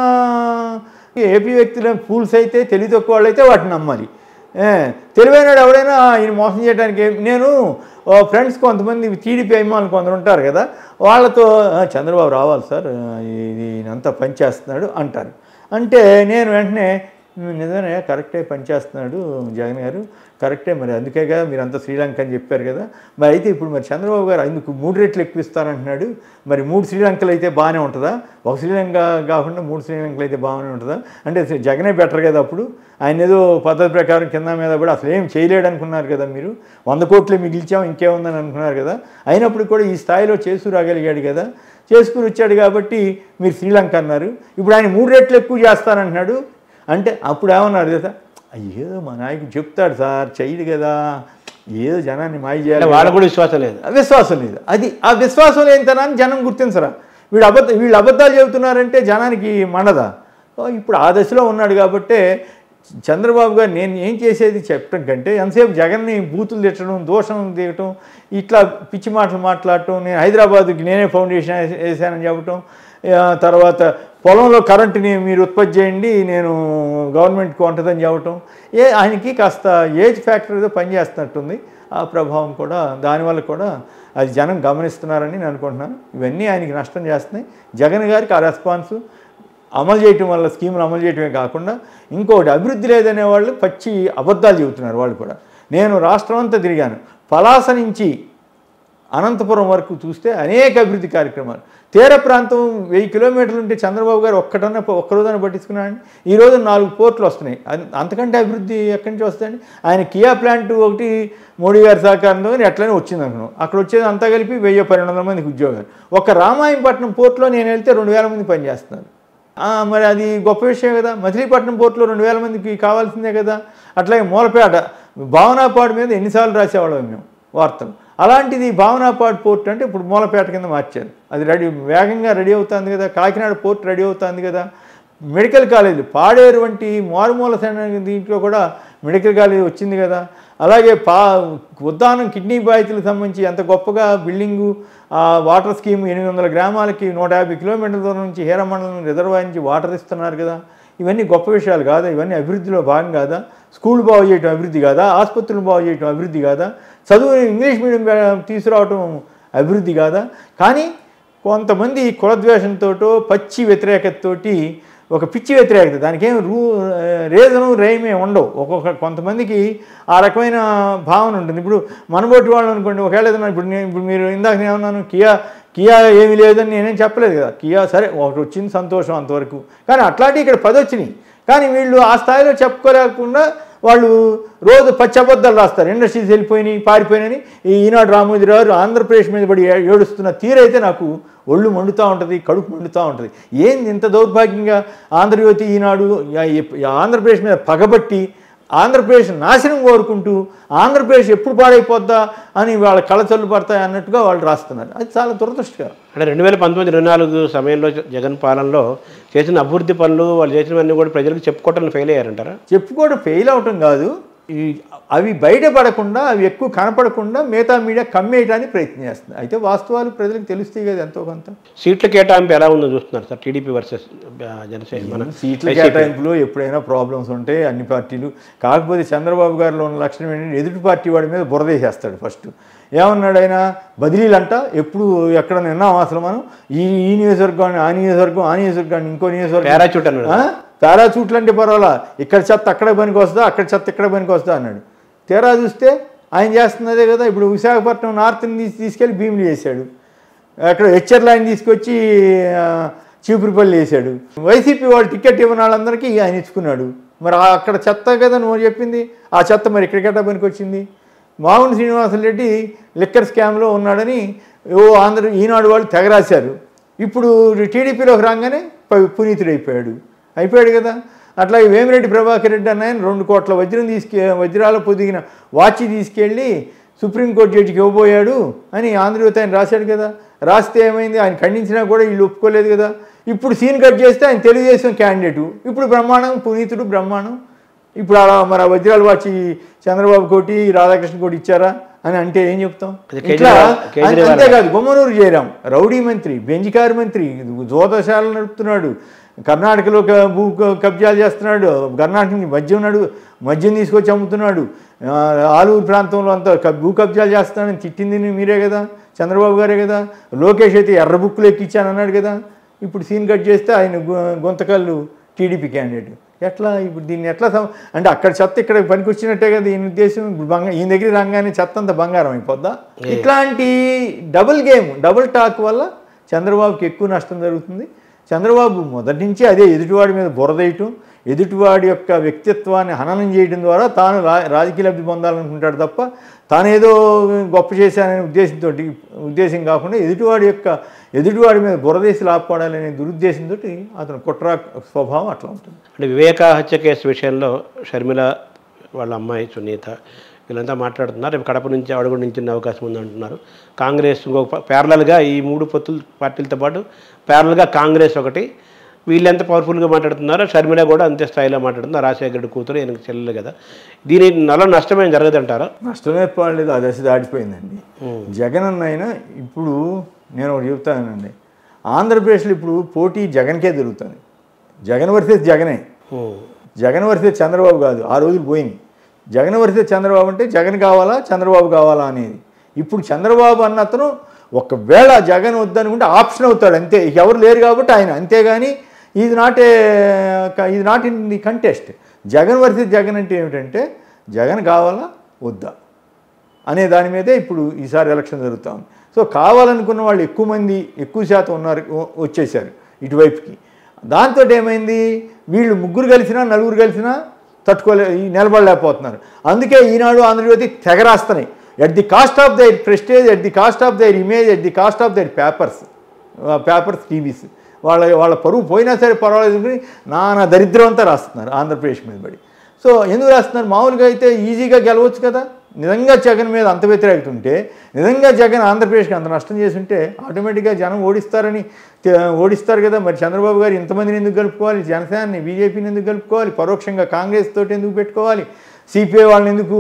ఏపీ వ్యక్తుల ఫూల్స్ అయితే తెలివి తక్కువ వాళ్ళు అయితే వాటిని నమ్మాలి ఏ, తెలివైనడు ఎవడైనా ఈయన మోసం చేయడానికి ఏం- నేను ఫ్రెండ్స్ కొంతమంది టీడీపీ అభిమానులు కొందరు ఉంటారు కదా వాళ్ళతో "ఆ, చంద్రబాబు రావాలి సార్ ఆ, ఇది ఈయనంతా పనిచేస్తున్నాడు అంటారు అంటే నేను వెంటనే "ఉమ్, నిజమే కరెక్టే పనిచేస్తున్నాడు జగన్ గారు కరెక్టే మరి అందుకే కదా మీరు అంతా శ్రీలంక అని చెప్పారు కదా మరి అయితే ఇప్పుడు మరి చంద్రబాబు గారు అందుకు మూడు రెట్లు ఎక్కువ ఇస్తానంటున్నాడు మరి మూడు శ్రీలంకలు అయితే బాగానే ఉంటుందా ఒక శ్రీలంక కాకుండా మూడు శ్రీలంకలు అయితే బాగానే ఉంటుందా అంటే అసలు జగనే బెటర్ కదా అప్పుడు ఆయన ఏదో పద్ధతి ప్రకారం కింద మీద కూడా అసలు ఏం చేయలేడు అనుకున్నారు కదా మీరు వంద కోట్లు మిగిల్చాం ఇంకేముందని అనుకున్నారు కదా అయినప్పుడు కూడా ఈ స్థాయిలో చేసు రాగలిగాడు కదా చేసుకుని వచ్చాడు కాబట్టి మీరు శ్రీలంక అన్నారు ఇప్పుడు ఆయన మూడు రెట్లు ఎక్కువ చేస్తానంటున్నాడు అంటే అప్పుడు ఏమన్నారు కదా ఏదో మా నాయకుడు చెప్తాడు సార్ చెయ్యడు కదా ఏదో జనాన్ని మాయ అంటే చేయాలి వాళ్ళకు కూడా విశ్వాసం లేదు విశ్వాసం లేదు అది ఆ విశ్వాసం లేనితనాన్ని జనం గుర్తించరా వీళ్ళు అబద్ధ వీళ్ళు అబద్ధాలు చెబుతున్నారంటే జనానికి మండదా ఓ, ఇప్పుడు ఆ దశలో ఉన్నాడు కాబట్టే చంద్రబాబు గారు నేను ఏం చేసేది చెప్పడం కంటే ఎంతసేపు జగన్ని బూతులు తిట్టడం దోషం దిగటం ఇట్లా పిచ్చి మాటలు మాట్లాడటం నేను హైదరాబాద్కి నేనే ఫౌండేషన్ వేసా- వేసానని చెప్పటం ఆ, తర్వాత పొలంలో కరెంటుని మీరు ఉత్పత్తి చేయండి నేను గవర్నమెంట్కి ఉంటుందని చెప్పటం ఏ ఆయనకి కాస్త ఏజ్ ఫ్యాక్టర్ ఏదో పనిచేస్తున్నట్టుంది ఆ ప్రభావం కూడా దానివల్ల కూడా అది జనం గమనిస్తున్నారని నేను అనుకుంటున్నాను ఇవన్నీ ఆయనకి నష్టం చేస్తున్నాయి జగన్ గారికి ఆ రెస్పాన్స్ అమలు చేయటం వల్ల స్కీములు అమలు చేయటమే కాకుండా ఇంకోటి అభివృద్ధి లేదనే వాళ్ళు పచ్చి అబద్ధాలు చెబుతున్నారు వాళ్ళు కూడా నేను రాష్ట్రం అంతా తిరిగాను పలాస నుంచి అనంతపురం వరకు చూస్తే అనేక అభివృద్ధి కార్యక్రమాలు తీర ప్రాంతం వెయ్యి కిలోమీటర్లు ఉంటే చంద్రబాబు గారు ఒక్కటన్నా ఒక్క రోజున పట్టించుకున్నాడు ఈ రోజు నాలుగు పోర్ట్లు వస్తున్నాయి అది అంతకంటే అభివృద్ధి ఎక్కడి నుంచి వస్తాయండి ఆయన కియా ప్లాంట్ ఒకటి మోడీ గారి సహకారంతో ఎట్లనే వచ్చింది అనుకున్నాం అక్కడ వచ్చేది అంతా కలిపి వెయ్యి పన్నెండు వందల మందికి ఉద్యోగాలు ఒక రామాయంపట్నం పోర్ట్లో నేను వెళ్తే రెండు వేల మంది పనిచేస్తున్నారు ఆ, మరి అది గొప్ప విషయం కదా మచిలీపట్నం పోర్టులో రెండు వేల మందికి కావాల్సిందే కదా అట్లాగే మూలపేట భావనాపాడు మీద ఎన్నిసార్లు రాసేవాళ్ళం మేము వార్తలు అలాంటిది భావనాపాడు పోర్ట్ అంటే ఇప్పుడు మూలపేట కింద మార్చారు అది రెడీ వేగంగా రెడీ అవుతుంది కదా కాకినాడ పోర్ట్ రెడీ అవుతుంది కదా మెడికల్ కాలేజీలు పాడేరు వంటి మారుమూల సైన దీంట్లో కూడా మెడికల్ కాలేజీ వచ్చింది కదా అలాగే పా ఉద్దానం కిడ్నీ బాధితులకు సంబంధించి ఎంత గొప్పగా బిల్డింగు ఆ వాటర్ స్కీమ్ ఎనిమిది వందల గ్రామాలకి నూట యాభై కిలోమీటర్ల దూరం నుంచి హీరమండలం రిజర్వాయర్ నుంచి వాటర్ ఇస్తున్నారు కదా ఇవన్నీ గొప్ప విషయాలు కాదా ఇవన్నీ అభివృద్ధిలో భాగం కాదా స్కూల్ బాగు చేయటం అభివృద్ధి కాదా ఆసుపత్రులు బాగు చేయటం అభివృద్ధి కాదా చదువు ఇంగ్లీష్ మీడియం తీసుకురావటం అభివృద్ధి కాదా కానీ కొంతమంది కులద్వేషంతోటో పచ్చి వ్యతిరేకతతోటి ఒక పిచ్చి వ్యతిరేకత దానికి ఏం రూ రీజను రైమే ఉండవు ఒక్కొక్క కొంతమందికి ఆ రకమైన భావన ఉంటుంది ఇప్పుడు మనబోటి వాళ్ళు అనుకోండి ఒకవేళ ఏదైనా ఇప్పుడు నేను ఇప్పుడు మీరు ఇందాక నేను ఏమన్నాను కియా కియా ఏమీ లేదని నేనేం చెప్పలేదు కదా కియా సరే ఒకటి వచ్చింది సంతోషం అంతవరకు కానీ అట్లాంటి ఇక్కడ పది వచ్చినాయి కానీ వీళ్ళు ఆ స్థాయిలో చెప్పుకోలేకుండా వాళ్ళు రోజు పచ్చబద్దాలు రాస్తారు ఇండస్ట్రీస్ వెళ్ళిపోయినాయి పారిపోయినాయి ఈ ఈనాడు రామోజీరావు గారు ఆంధ్రప్రదేశ్ మీద పడి ఏ- ఏడుస్తున్న తీరైతే నాకు ఒళ్ళు మండుతూ ఉంటుంది కడుపు మండుతూ ఉంటుంది ఏంది ఇంత దౌర్భాగ్యంగా ఆంధ్రజ్యోతి ఈనాడు యా- ఎప్- ఆంధ్రప్రదేశ్ మీద పగబట్టి ఆంధ్రప్రదేశ్ నాశనం కోరుకుంటూ ఆంధ్రప్రదేశ్ ఎప్పుడు పాడైపోద్దా అని వాళ్ళ కళచల్లు పడతాయి అన్నట్టుగా వాళ్ళు రాస్తున్నారు అది చాలా దురదృష్టకరం అంటే రెండు వేల పంతొమ్మిది ఇరవై నాలుగు సమయంలో జ- జగన్ పాలనలో చేసిన అభివృద్ధి పనులు వాళ్ళు చేసినవన్నీ కూడా ప్రజలకు చెప్పుకోవటం ఫెయిల్ అయ్యారంటారా చెప్పుకోవడం ఫెయిల్ అవటం కాదు ఈ అవి బయటపడకుండా అవి ఎక్కువ కనపడకుండా మిగతా మీడియా కమ్మేయడానికి ప్రయత్నం చేస్తుంది అయితే వాస్తవాలు ప్రజలకు తెలుస్తాయి కదా ఎంతో కొంత సీట్ల కేటాయింపు ఎలా ఉందో చూస్తున్నారు సార్ టీడీపీ వర్సెస్ జనసేన మన సీట్ల కేటాయింపులో ఎప్పుడైనా ప్రాబ్లమ్స్ ఉంటాయి అన్ని పార్టీలు కాకపోతే చంద్రబాబు గారిలో ఉన్న లక్షణం ఏంటంటే ఎదుటి పార్టీ వాడి మీద బురదేసేస్తాడు ఫస్ట్ ఏమన్నాడు ఆయన బదిలీలు అంట ఎప్పుడు ఎక్కడ నిన్నాం అసలు మనం ఈ ఈ నియోజకవర్గాన్ని ఆ నియోజకవర్గం ఆ నియోజకవర్గాన్ని ఇంకో నియోజకవర్గం పారాచూట్ అన్నాడు ఆ? పారాచూట్లు అంటే పర్వాలా ఇక్కడ చెత్త అక్కడ పనికి వస్తుందా అక్కడ చెత్త ఇక్కడ పనికి వస్తుందా అన్నాడు తీరా చూస్తే ఆయన చేస్తున్నదే కదా ఇప్పుడు విశాఖపట్నం నార్త్ని తీసి తీసుకెళ్ళి భీములు చేశాడు అక్కడ హెచ్చర్ లైన్ తీసుకొచ్చి ఆ, చీపురుపల్లి వేసాడు వైసీపీ వాళ్ళు టికెట్ ఇవ్వని వాళ్ళందరికీ ఆయన ఇచ్చుకున్నాడు మరి ఆ అక్కడ చెత్త కదా నువ్వు చెప్పింది ఆ చెత్త మరి ఇక్కడికెట్టా పనికి వచ్చింది మావుని శ్రీనివాసరెడ్డి లిక్కర్ స్కామ్లో ఉన్నాడని ఓ ఆంధ్ర ఈనాడు వాళ్ళు తెగ రాశారు ఇప్పుడు టీడీపీలోకి రాగానే ప- పునీతుడైపోయాడు అయిపోయాడు కదా అట్లాగే వేమిరెడ్డి ప్రభాకర్ రెడ్డి అన్న ఆయన రెండు కోట్ల వజ్రం తీసుకే వజ్రాల పొదిగిన వాచి తీసుకెళ్ళి సుప్రీంకోర్టు జడ్జికి ఇవ్వబోయాడు అని ఆంధ్రజ్యోతి ఆయన రాశాడు కదా రాస్తే ఏమైంది ఆయన ఖండించినా కూడా వీళ్ళు ఒప్పుకోలేదు కదా ఇప్పుడు సీన్ కట్ చేస్తే ఆయన తెలుగుదేశం క్యాండిడేటు ఇప్పుడు బ్రహ్మాండం పునీతుడు బ్రహ్మాండం ఇప్పుడు అలా మరి ఆ వజ్రాలు వాచి చంద్రబాబు కోటి రాధాకృష్ణ కోటి ఇచ్చారా అని అంటే ఏం చెప్తాం అది ఇట్లా కేజ్రీవాల్- కేజ్రీవాల్ అంతేకాదు బొమ్మనూరు జయరాం రౌడీ మంత్రి బెంజికారు మంత్రి జోదశాలను నడుపుతున్నాడు కర్ణాటకలో క- భూ క- కబ్జాలు చేస్తున్నాడు కర్ణాటక నుంచి మద్యం నడు మద్యం తీసుకొచ్చి అమ్ముతున్నాడు ఆ, ఆలూరు ప్రాంతంలో అంతా క- భూ కబ్జాలు చేస్తున్నాడని తిట్టింది మీరే కదా చంద్రబాబు గారే కదా లోకేష్ అయితే ఎర్ర బుక్కులు ఎక్కించాను అన్నాడు కదా ఇప్పుడు సీన్ కట్ చేస్తే ఆయన గు- గొంతకల్లు టీడీపీ క్యాండిడేట్ ఎట్లా ఇప్పుడు దీన్ని ఎట్లా సమ అంటే అక్కడ చెత్త ఇక్కడ పనికొచ్చినట్టే కదా ఈయన ఉద్దేశం ఇప్పుడు బంగారం ఈయన దగ్గర రాగానే చెత్త అంతా బంగారం అయిపోద్దా ఇట్లాంటి డబుల్ గేమ్ డబుల్ టాక్ వల్ల చంద్రబాబుకి ఎక్కువ నష్టం జరుగుతుంది చంద్రబాబు మొదటి నుంచి అదే ఎదుటివాడి మీద బురదేయటం ఎదుటివాడి యొక్క వ్యక్తిత్వాన్ని హననం చేయడం ద్వారా తాను రా రాజకీయ లబ్ధి పొందాలనుకుంటాడు తప్ప తానేదో గొప్ప చేశాననే ఉద్దేశంతో ఉద్దేశం కాకుండా ఎదుటివాడి యొక్క ఎదుటివాడి మీద బురదేసి లాక్కోవాలనే దురుద్దేశంతో అతను కుట్ర స్వభావం అట్లా ఉంటుంది అంటే వివేక హత్య కేసు విషయంలో షర్మిల వాళ్ళ అమ్మాయి సునీత వీళ్ళంతా మాట్లాడుతున్నారు రేపు కడప నుంచి అడుగు నుంచి అవకాశం ఉంది అంటున్నారు కాంగ్రెస్ ఇంకొక ప్యారలల్గా ఈ మూడు పొత్తుల పార్టీలతో పాటు ప్యారలల్గా కాంగ్రెస్ ఒకటి వీళ్ళు ఎంత పవర్ఫుల్గా మాట్లాడుతున్నారో షర్మిల కూడా అంతే స్థాయిలో మాట్లాడుతున్నారు రాజశేఖర రెడ్డి కూతురు ఈయనకి చెల్లెలు కదా దీని నల్ల నష్టమేం జరగదంటారా నష్టమే పడలేదు ఆ దశ దాటిపోయిందండి జగన్ అన్న అయినా ఇప్పుడు నేను ఒకటి చెప్తానండి ఆంధ్రప్రదేశ్లో ఇప్పుడు పోటీ జగన్కే జరుగుతుంది జగన్ వర్సెస్ జగనే జగన్ వర్సెస్ చంద్రబాబు కాదు ఆ రోజులు పోయినాయి జగన్ వర్సెస్ చంద్రబాబు అంటే జగన్ కావాలా చంద్రబాబు కావాలా అనేది ఇప్పుడు చంద్రబాబు అన్న అతను ఒకవేళ జగన్ వద్దనుకుంటే ఆప్షన్ అవుతాడు అంతే ఇక ఎవరు లేరు కాబట్టి ఆయన అంతేగాని ఇది నాట్ ఏ ఇది not in the contest Jagan versus Jagan అంటే ఏమిటంటే జగన్ కావాలా వద్దా అనే దాని మీదే ఇప్పుడు ఈసారి ఎలక్షన్ జరుగుతా ఉంది సో కావాలనుకున్న వాళ్ళు ఎక్కువ మంది ఎక్కువ శాతం ఉన్నారు వ- వచ్చేసారు ఇటువైపుకి దాంతో ఏమైంది వీళ్ళు ముగ్గురు కలిసినా నలుగురు కలిసినా తట్టుకోలే ఈ నిలబడలేకపోతున్నారు అందుకే ఈనాడు ఆంధ్రజ్యోతి తెగ రాస్తున్నాయి at the cost of their prestige at the cost of their image at the cost of their papers papers TVs వాళ్ళ వాళ్ళ పరువు పోయినా సరే పర్వాలేదు అని నానా దరిద్రం అంతా రాస్తున్నారు ఆంధ్రప్రదేశ్ మీద పడి సో ఎందుకు రాస్తున్నారు మామూలుగా అయితే ఈజీగా గెలవచ్చు కదా నిజంగా జగన్ మీద అంత వ్యతిరేకత ఉంటే నిజంగా జగన్ ఆంధ్రప్రదేశ్కి అంత నష్టం చేసి ఉంటే ఆటోమేటిక్గా జనం ఓడిస్తారని తె- ఓడిస్తారు కదా మరి చంద్రబాబు గారు ఇంతమందిని ఎందుకు కలుపుకోవాలి జనసేనని బీజేపీని ఎందుకు కలుపుకోవాలి పరోక్షంగా కాంగ్రెస్ తోటి ఎందుకు పెట్టుకోవాలి సిపిఐ వాళ్ళని ఎందుకు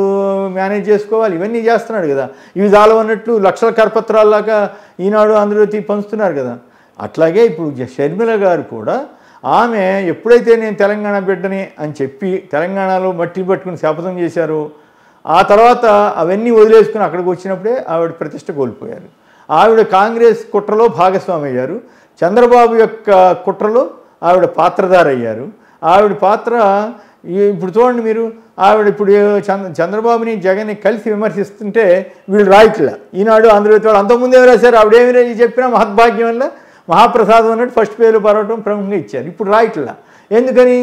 మేనేజ్ చేసుకోవాలి ఇవన్నీ చేస్తున్నాడు కదా ఇవి చాలవన్నట్లు లక్షల కరపత్రాల్లాగా ఈనాడు ఆంధ్రజ్యోతి పంచుతున్నారు కదా అట్లాగే ఇప్పుడు జ- షర్మిల గారు కూడా ఆమె ఎప్పుడైతే నేను తెలంగాణ బిడ్డని అని చెప్పి తెలంగాణలో మట్టి పట్టుకుని శపథం చేశారో ఆ తర్వాత అవన్నీ వదిలేసుకుని అక్కడికి వచ్చినప్పుడే ఆవిడ ప్రతిష్ట కోల్పోయారు ఆవిడ కాంగ్రెస్ కుట్రలో భాగస్వామి అయ్యారు చంద్రబాబు యొక్క కుట్రలో ఆవిడ పాత్రధార అయ్యారు ఆవిడ పాత్ర ఈ- ఇప్పుడు చూడండి మీరు ఆవిడ ఇప్పుడు చంద్ర చంద్రబాబుని జగన్ని కలిసి విమర్శిస్తుంటే వీళ్ళు రాయట్లా ఈనాడు ఆంధ్రజ్యోతి వాళ్ళు అంతకుముందు ఏమి రాశారు ఆవిడేమి రా- చెప్పినా మహద్భాగ్యం వల్ల మహాప్రసాదం అన్నట్టు ఫస్ట్ పేరు పరవటం ప్రముఖంగా ఇచ్చారు ఇప్పుడు రాయట్లా ఎందుకని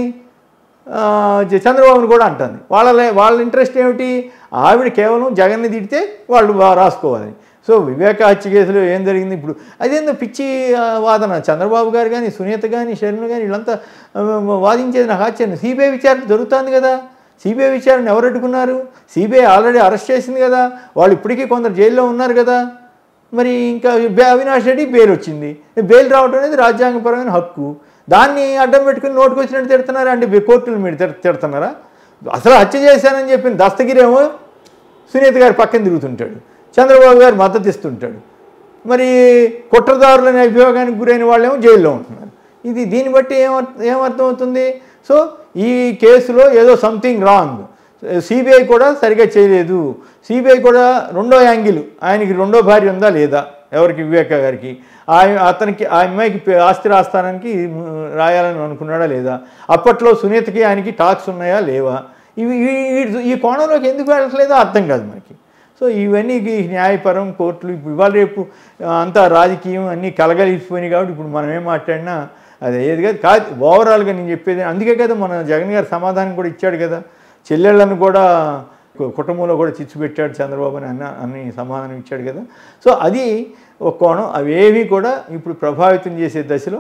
ఆ, జ- చంద్రబాబుని కూడా అంటుంది వాళ్ళ వాళ్ళ ఇంట్రెస్ట్ ఏమిటి ఆవిడ కేవలం జగన్ని తిడితే వాళ్ళు బా- రాసుకోవాలి సో వివేక హత్య కేసులో ఏం జరిగింది ఇప్పుడు అదేందో పిచ్చి ఆ, వాదన చంద్రబాబు గారు కానీ సునీత కానీ శర్మ కానీ వీళ్ళంతా ఆ, వాదించేది నాకు ఆశ్చర్యం సిబిఐ విచారణ జరుగుతుంది కదా సిబిఐ విచారణ ఎవరు అడ్డుకున్నారు సిబిఐ ఆల్రెడీ అరెస్ట్ చేసింది కదా వాళ్ళు ఇప్పటికీ కొందరు జైల్లో ఉన్నారు కదా మరి ఇంకా బే- అవినాష్ రెడ్డి బెయిల్ వచ్చింది బెయిల్ రావడం అనేది రాజ్యాంగపరమైన హక్కు దాన్ని అడ్డం పెట్టుకుని నోటుకు వచ్చినట్టు తిడుతున్నారా అంటే బే- కోర్టులు మీరు తిడ- తిడుతున్నారా అసలు హత్య చేశానని చెప్పిన దస్తగిరేమో సునీత గారి పక్కన తిరుగుతుంటాడు చంద్రబాబు గారు మద్దతు ఇస్తుంటాడు మరి కుట్రదారులని అభియోగానికి గురైన వాళ్ళేమో జైల్లో ఉంటున్నారు ఇది దీన్ని బట్టి ఏమర్థం ఏమర్థం అవుతుంది సో ఈ కేసులో ఏదో సంథింగ్ రాంగ్ సిబిఐ కూడా సరిగా చేయలేదు సిబిఐ కూడా రెండో యాంగిల్ ఆయనకి రెండో భార్య ఉందా లేదా ఎవరికి వివేక గారికి ఆయన అతనికి ఆ అమ్మాయికి పే- ఆస్తి రాస్తానికి మ్, రాయాలని అనుకున్నాడా లేదా అప్పట్లో సునీతకి ఆయనకి టాక్స్ ఉన్నాయా లేవా ఇవి ఈ- ఈ- ఈ కోణంలోకి ఎందుకు వెళ్ళట్లేదో అర్థం కాదు మనకి సో ఇవన్నీ ఈ న్యాయపరం కోర్టులు ఇప్పుడు ఇవాళ రేపు ఆ, అంతా రాజకీయం అన్నీ కలగలిసిపోయినాయి కాబట్టి ఇప్పుడు మనం ఏం మాట్లాడినా అది ఏది కాదు కాదు ఓవరాల్గా నేను చెప్పేది అందుకే కదా మన జగన్ గారు సమాధానం కూడా ఇచ్చాడు కదా చెల్లెళ్ళను కూడా కు- కుటుంబంలో కూడా చిచ్చు పెట్టాడు చంద్రబాబు అని అన్న అన్ని సమాధానం ఇచ్చాడు కదా సో అది ఒక కోణం అవేవి కూడా ఇప్పుడు ప్రభావితం చేసే దశలో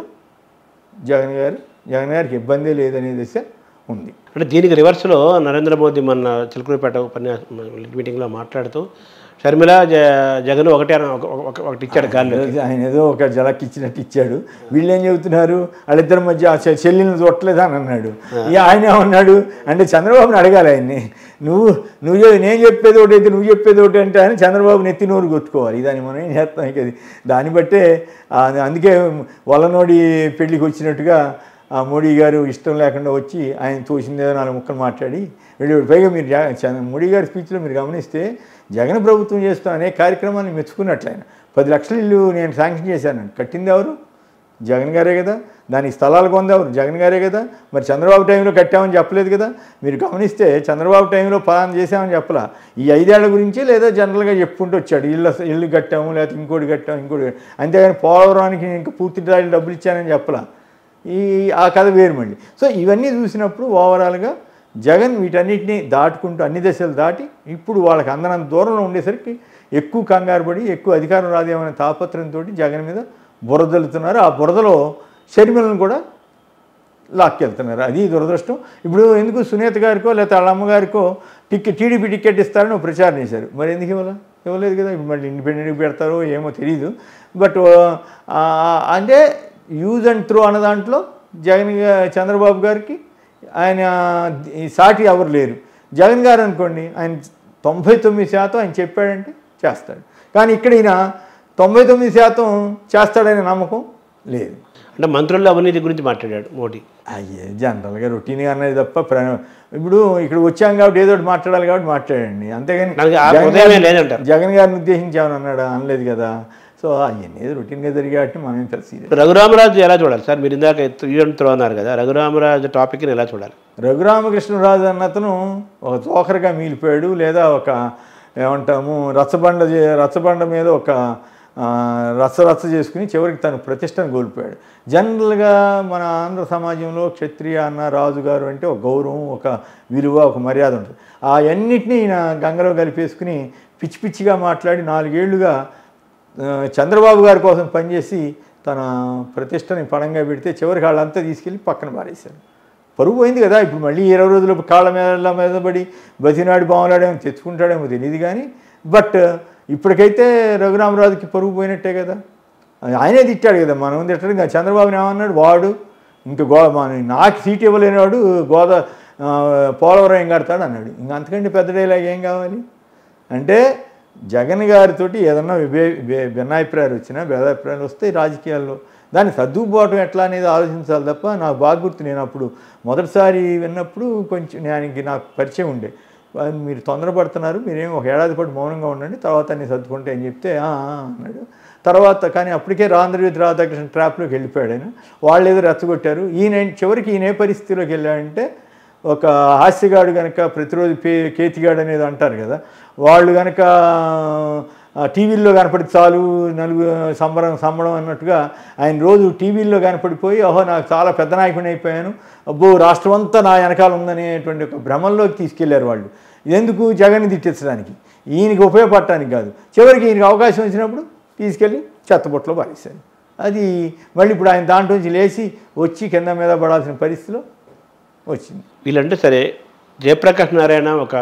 జగన్ గారు జగన్ గారికి ఇబ్బంది లేదనే దశ ఉంది అంటే దీనికి రివర్స్లో నరేంద్ర మోదీ మొన్న చిలుకూరుపేట ఉపన్యాసం మీటింగ్లో మాట్లాడుతూ షర్మిల జ జగన్ ఒకటే అన- ఒక- ఒక- ఒకటి ఇచ్చాడు గాల్లో ఆయన ఏదో ఒక జలక్ ఇచ్చినట్టు ఇచ్చాడు వీళ్ళు ఏం చెబుతున్నారు వాళ్ళిద్దరి మధ్య ఆ చె- చెల్లిని చూడట్లేదా అని అన్నాడు ఇక ఆయన ఏమన్నాడు అంటే చంద్రబాబుని అడగాలి ఆయన్ని నువ్వు నువ్వు చె- నేను చెప్పేది ఒకటి అయితే నువ్వు చెప్పేది ఒకటి అంటే ఆయన చంద్రబాబు నెత్తి నోరు కొట్టుకోవాలి దాన్ని మనం ఏం చేస్తాం ఇక అది దాన్ని బట్టే ఆ, అందుకే వల్లనోడి పెళ్ళికి వచ్చినట్టుగా ఆ మోడీ గారు ఇష్టం లేకుండా వచ్చి ఆయన తోసిందేదో నాలుగు ముక్కలు మాట్లాడి వెళ్ళి పైగా మీరు జా- చ- మోడీ గారి స్పీచ్లో మీరు గమనిస్తే జగన్ ప్రభుత్వం చేస్తున్న అనేక కార్యక్రమాన్ని మెచ్చుకున్నట్లు ఆయన పది లక్షల ఇల్లు నేను శాంక్షన్ చేశానండి కట్టింది ఎవరు జగన్ గారే కదా దానికి స్థలాలు కొందెవరు జగన్ గారే కదా మరి చంద్రబాబు టైంలో కట్టామని చెప్పలేదు కదా మీరు గమనిస్తే చంద్రబాబు టైంలో పలానా చేసామని చెప్పలా ఈ ఐదేళ్ల గురించి లేదా జనరల్గా చెప్పుకుంటూ వచ్చాడు ఇల్లు ఇల్లు కట్టాము లేకపోతే ఇంకోటి కట్టాము ఇంకోటి కట్టాము. అంతేగాని పోలవరానికి ఇంకా పూర్తి స్థాయిలో డబ్బులు ఇచ్చానని చెప్పలా ఈ ఆ కథ వేరు మళ్ళీ సో ఇవన్నీ చూసినప్పుడు ఓవరాల్గా జగన్ వీటన్నిటిని దాటుకుంటూ అన్ని దశలు దాటి ఇప్పుడు వాళ్ళకి అందనంత దూరంలో ఉండేసరికి ఎక్కువ కంగారు పడి ఎక్కువ అధికారం రాదేమనే తాపత్రయంతో జగన్ మీద బురదలుతున్నారు ఆ బురదలో షర్మిలను కూడా లాక్కెళ్తున్నారు అది దురదృష్టం ఇప్పుడు ఎందుకు సునీత గారికో లేకపోతే వాళ్ళ అమ్మగారికో టికెట్ టీడీపీ టికెట్ ఇస్తారని ఒక ప్రచారం చేశారు మరి ఎందుకు ఇవ్వాల ఇవ్వలేదు కదా ఇప్పుడు మళ్ళీ ఇండిపెండెంట్గా పెడతారో ఏమో తెలియదు బట్ ఆ, అంటే యూజ్ అండ్ త్రూ అన్న దాంట్లో జగన్ గా- చంద్రబాబు గారికి ఆయన ఈ సాటి ఎవరు లేరు జగన్ గారు అనుకోండి ఆయన తొంభై తొమ్మిది శాతం ఆయన చెప్పాడంటే చేస్తాడు కానీ ఇక్కడ ఈయన తొంభై తొమ్మిది శాతం చేస్తాడనే నమ్మకం లేదు అంటే మంత్రుల అవినీతి గురించి మాట్లాడాడు మోడీ అయ్యే జనరల్గా రొటీన్గా అనేది తప్ప ప్ర- ఇప్పుడు ఇక్కడ వచ్చాం కాబట్టి ఏదో ఒకటి మాట్లాడాలి కాబట్టి మాట్లాడండి అంతేగాని నాకు ఆ జగన్ హృదయమే గారిని- లేదంటారు. జగన్ గారిని ఉద్దేశించి ఏమని అన్నాడా అనలేదు కదా సో అవన్నీ ఏదో రొటీన్గా జరిగాటి మనం తెలిసింది రఘురామరాజు ఎలా చూడాలి సార్ మీరు ఇందాక యూఎన్ త్రో అన్నారు కదా రఘురామరాజు టాపిక్ని ఎలా చూడాలి రఘురామకృష్ణరాజు అన్న అతను ఒక జోకర్గా మిగిలిపోయాడు లేదా ఒక ఏమంటాము రచ్చబండ చే- రచ్చబండ మీద ఒక ఆ, రచ్చ రచ్చ చేసుకుని చివరికి తను ప్రతిష్టను కోల్పోయాడు జనరల్గా మన ఆంధ్ర సమాజంలో క్షత్రియ అన్న రాజు గారు అంటే ఒక గౌరవం ఒక విలువ ఒక మర్యాద ఉంటుంది ఆ అన్నిటినీ ఈయన గంగలో కలిపేసుకుని పిచ్చి పిచ్చిగా మాట్లాడి నాలుగేళ్లుగా ఆ, చంద్రబాబు గారి కోసం పనిచేసి తన ప్రతిష్టని పణంగా పెడితే చివరికి వాళ్ళంతా తీసుకెళ్ళి పక్కన పారేశారు పరుగు పోయింది కదా ఇప్పుడు మళ్ళీ ఇరవై రోజులు కాళ్ళ మీద మీద పడి బతినాడు బాగులాడేమో తెచ్చుకుంటాడేమో తెలియదు కానీ బట్ ఇప్పటికైతే రఘురామరాజుకి పరుగు పోయినట్టే కదా ఆయనే తిట్టాడు కదా మనం తిట్టాడు ఇంకా చంద్రబాబుని ఏమన్నాడు వాడు ఇంకా గో మన నాకు సీట్ ఇవ్వలేనివాడు గోదా ఆ, పోలవరం ఏం కడతాడు అన్నాడు ఇంకా అంతకంటే పెద్ద డైలాగ్ ఏం కావాలి అంటే జగన్ గారితోటి ఏదన్నా విభే వే- భిన్నాభిప్రాయాలు వచ్చినా భేదాభిప్రాయాలు వస్తాయి రాజకీయాల్లో దాన్ని సర్దుకుపోవటం ఎట్లా అనేది ఆలోచించాలి తప్ప నాకు బాగా గుర్తు నేను అప్పుడు మొదటిసారి విన్నప్పుడు కొంచెం దానికి నాకు పరిచయం ఉండే వాళ్ళు మీరు తొందరపడుతున్నారు మీరేం ఒక ఏడాది పాటు మౌనంగా ఉండండి తర్వాత అన్ని సర్దుకుంటే అని చెప్తే "ఆ, ఆ" అన్నాడు తర్వాత కానీ అప్పటికే రాంధ్రజ్యోతి రాధాకృష్ణ ట్రాప్లోకి వెళ్ళిపోయాడు ఆయన వాళ్ళు ఏదో రెచ్చగొట్టారు ఈయన చివరికి ఈయన ఏ పరిస్థితిలోకి వెళ్ళాడంటే ఒక హాస్యగాడు కనుక ప్రతిరోజు పే కేతిగాడు అనేది అంటారు కదా వాళ్ళు కనుక టీవీల్లో కనపడి చాలు నలుగు సంబరం సంబరం అన్నట్టుగా ఆయన రోజు టీవీల్లో కనపడిపోయి ఓహో నాకు చాలా పెద్ద నాయకుని అయిపోయాను అబ్బో రాష్ట్రం అంతా నా వెనకాల ఉందనేటువంటి ఒక భ్రమంలోకి తీసుకెళ్లారు వాళ్ళు ఎందుకు జగన్ని తిట్టించడానికి ఈయనకి ఉపయోగపడటానికి కాదు చివరికి ఈయనకి అవకాశం వచ్చినప్పుడు తీసుకెళ్ళి చెత్తబొట్టలో పారేశారు అది మళ్ళీ ఇప్పుడు ఆయన దాంట్లో నుంచి లేచి వచ్చి కింద మీద పడాల్సిన పరిస్థితిలో వచ్చింది వీళ్ళంటే సరే జయప్రకాష్ నారాయణ ఒక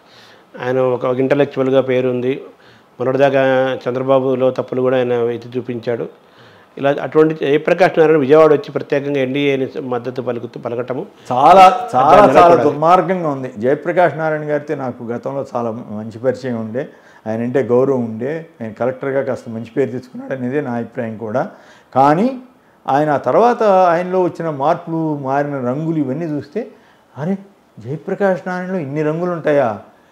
ఆయన ఒక ఇంటలెక్చువల్గా పేరుంది మొన్నటిదాకా చంద్రబాబులో తప్పులు కూడా ఆయన ఎత్తి చూపించాడు ఇలా అటువంటి జయప్రకాష్ నారాయణ విజయవాడ వచ్చి ప్రత్యేకంగా ఎన్డీఏని మద్దతు పలుకుతూ పలకటము చాలా చాలా దాన్ని ఎలా చాలా చూడాలి? దుర్మార్గంగా ఉంది జయప్రకాష్ నారాయణ గారితో నాకు గతంలో చాలా మంచి పరిచయం ఉండే ఆయన అంటే గౌరవం ఉండే ఆయన కలెక్టర్గా కాస్త మంచి పేరు తెచ్చుకున్నాడు అనేది నా అభిప్రాయం కూడా కానీ ఆయన ఆ తర్వాత ఆయనలో వచ్చిన మార్పులు మారిన రంగులు ఇవన్నీ చూస్తే అరే జయప్రకాష్ నారాయణలో ఇన్ని రంగులు ఉంటాయా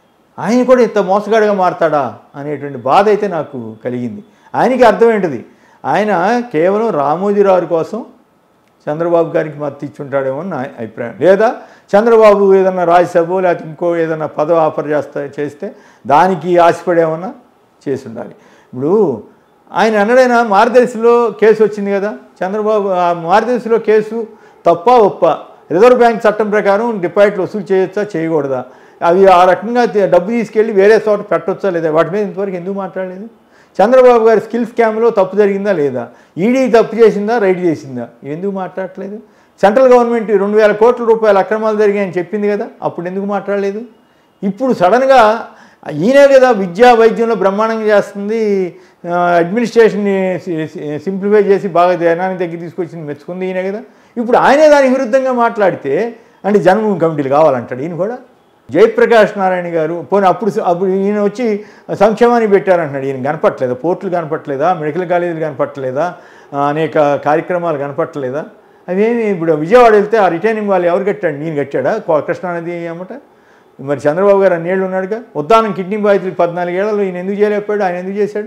ఆయన కూడా ఇంత మోసగాడిగా మారతాడా అనేటువంటి బాధ అయితే నాకు కలిగింది ఆయనకి అర్థం ఏంటిది ఆయన కేవలం రామోజీరావు కోసం చంద్రబాబు గారికి మద్దతు ఇచ్చుంటాడేమో అని నా అభిప్రాయం లేదా చంద్రబాబు ఏదన్నా రాజ్యసభ లేకపోతే ఇంకో ఏదన్నా పదవి ఆఫర్ చేస్తా చేస్తే దానికి ఆశపడేమన్నా చేసి ఉండాలి ఇప్పుడు ఆయన అన్నడైనా మార్గదర్శిలో కేసు వచ్చింది కదా చంద్రబాబు ఆ మార్గదర్శిలో కేసు తప్ప ఒప్ప రిజర్వ్ బ్యాంక్ చట్టం ప్రకారం డిపాజిట్లు వసూలు చేయొచ్చా చేయకూడదా అవి ఆ రకంగా తి- డబ్బు తీసుకెళ్ళి వేరే చోట పెట్టొచ్చా లేదా వాటి మీద ఇంతవరకు ఎందుకు మాట్లాడలేదు చంద్రబాబు గారి స్కిల్ స్కామ్లో తప్పు జరిగిందా లేదా ఈడీ తప్పు చేసిందా రైట్ చేసిందా ఎందుకు మాట్లాడట్లేదు సెంట్రల్ గవర్నమెంట్ రెండు వేల కోట్ల రూపాయల అక్రమాలు జరిగాయని చెప్పింది కదా అప్పుడు ఎందుకు మాట్లాడలేదు ఇప్పుడు సడన్గా ఈయనే కదా విద్యా వైద్యంలో బ్రహ్మాండంగా చేస్తుంది ఆ, అడ్మినిస్ట్రేషన్ని సి- సి- సింప్లిఫై చేసి బాగా జనానికి దగ్గర తీసుకొచ్చి మెచ్చుకుంది ఈయనే కదా ఇప్పుడు ఆయనే దానికి విరుద్ధంగా మాట్లాడితే అంటే జన్మభూమి కమిటీలు కావాలంటాడు ఈయన కూడా జయప్రకాష్ నారాయణ గారు పోనీ అప్పుడు అప్పుడు ఈయన వచ్చి సంక్షేమానికి పెట్టారంటున్నాడు ఈయన కనపట్లేదా పోర్టులు కనపట్లేదా మెడికల్ కాలేజీలు కనపట్లేదా ఆ, అనేక కార్యక్రమాలు కనపట్లేదా అవేమి ఇప్పుడు విజయవాడ వెళ్తే ఆ రిటైనింగ్ వాళ్ళు ఎవరు కట్టాడు నేను కట్టాడా కో- కృష్ణానది అమ్మట మరి చంద్రబాబు గారు అన్నేళ్ళు ఉన్నాడుగా ఉద్దానం కిడ్నీ బాధితులు పద్నాలుగేళ్లలో ఈయన ఎందుకు చేయలేకపోయాడు ఆయన ఎందుకు చేశాడు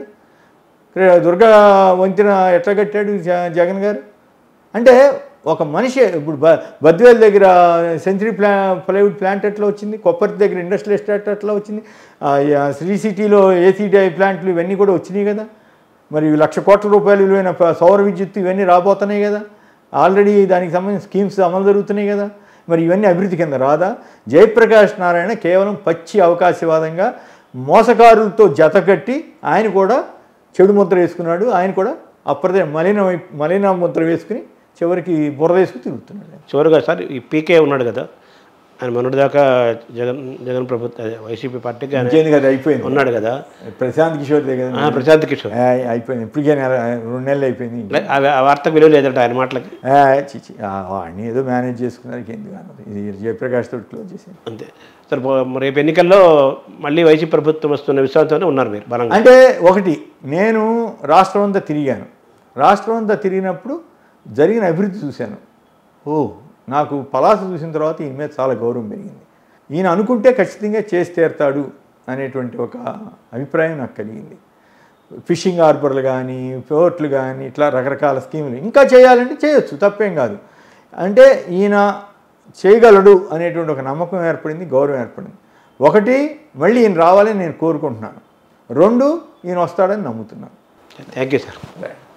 రే- దుర్గా వంతెన ఎట్లా కట్టాడు జ- జగన్ గారు అంటే ఒక మనిషి ఇప్పుడు బ బద్వేల్ దగ్గర సెంచరీ ప్లా ప్లైవుడ్ ప్లాంట్ ఎట్లా వచ్చింది కొప్పర్తి దగ్గర ఇండస్ట్రియల్ ఎస్టేట్ ఎట్లా వచ్చింది ఆ, యా, శ్రీ సిటీలో ఏసీడీఐ ప్లాంట్లు ఇవన్నీ కూడా వచ్చినాయి కదా మరి లక్ష కోట్ల రూపాయలు విలువైన ప- సౌర విద్యుత్ ఇవన్నీ రాబోతున్నాయి కదా ఆల్రెడీ దానికి సంబంధించిన స్కీమ్స్ అమలు జరుగుతున్నాయి కదా మరి ఇవన్నీ అభివృద్ధి కింద రాదా జయప్రకాష్ నారాయణ కేవలం పచ్చి అవకాశవాదంగా మోసకారులతో జతకట్టి ఆయన కూడా చెడు ముద్ర వేసుకున్నాడు ఆయన కూడా అప్రదే మలిన మలిన ముద్ర వేసుకుని చివరికి బురద వేసుకుని తిరుగుతున్నాడు చివరిగా సార్ ఈ పీకే ఉన్నాడు కదా ఆయన మొన్నటిదాకా జగన్ జగన్ ప్రభుత్వ అదే వైసీపీ పార్టీకి ఆయన ఇంకేంది కదా అయిపోయింది ఉన్నాడు కదా ప్రశాంత్ కిషోర్ దగ్గర ఆ, ప్రశాంత్ కిషోర్ ఆ, అయిపోయింది ఇప్పటికే నెల రెండు నెలలు అయిపోయింది లే- ఆ ఆ వార్తకు విలువ లేదట ఆయన మాటలకి ఆ, చిచి ఆ, వాడిని ఏదో మేనేజ్ చేసుకున్నారు ఎందుకు అన్నది ఇది జయప్రకాష్ తోటి క్లోజ్ చేసింది అంతే సార్ పో- రేపు ఎన్నికల్లో మళ్ళీ వైసీపీ ప్రభుత్వం వస్తున్న విశ్వాసంతోనే ఉన్నారు మీరు బలంగా అంటే ఒకటి నేను రాష్ట్రం అంతా తిరిగాను రాష్ట్రం అంతా తిరిగినప్పుడు జరిగిన అభివృద్ధి చూశాను ఓ నాకు పలాస చూసిన తర్వాత ఈయన మీద చాలా గౌరవం పెరిగింది ఈయన అనుకుంటే ఖచ్చితంగా చేసి తీరుతాడు అనేటువంటి ఒక అభిప్రాయం నాకు కలిగింది ఫిషింగ్ హార్బర్లు కానీ పోర్ట్లు కానీ ఇట్లా రకరకాల స్కీములు ఇంకా చేయాలంటే చేయొచ్చు తప్పేం కాదు అంటే ఈయన చేయగలడు అనేటువంటి ఒక నమ్మకం ఏర్పడింది గౌరవం ఏర్పడింది ఒకటి మళ్ళీ ఈయన రావాలని నేను కోరుకుంటున్నాను రెండు ఈయన వస్తాడని నమ్ముతున్నాను థ్యాంక్ యూ సార్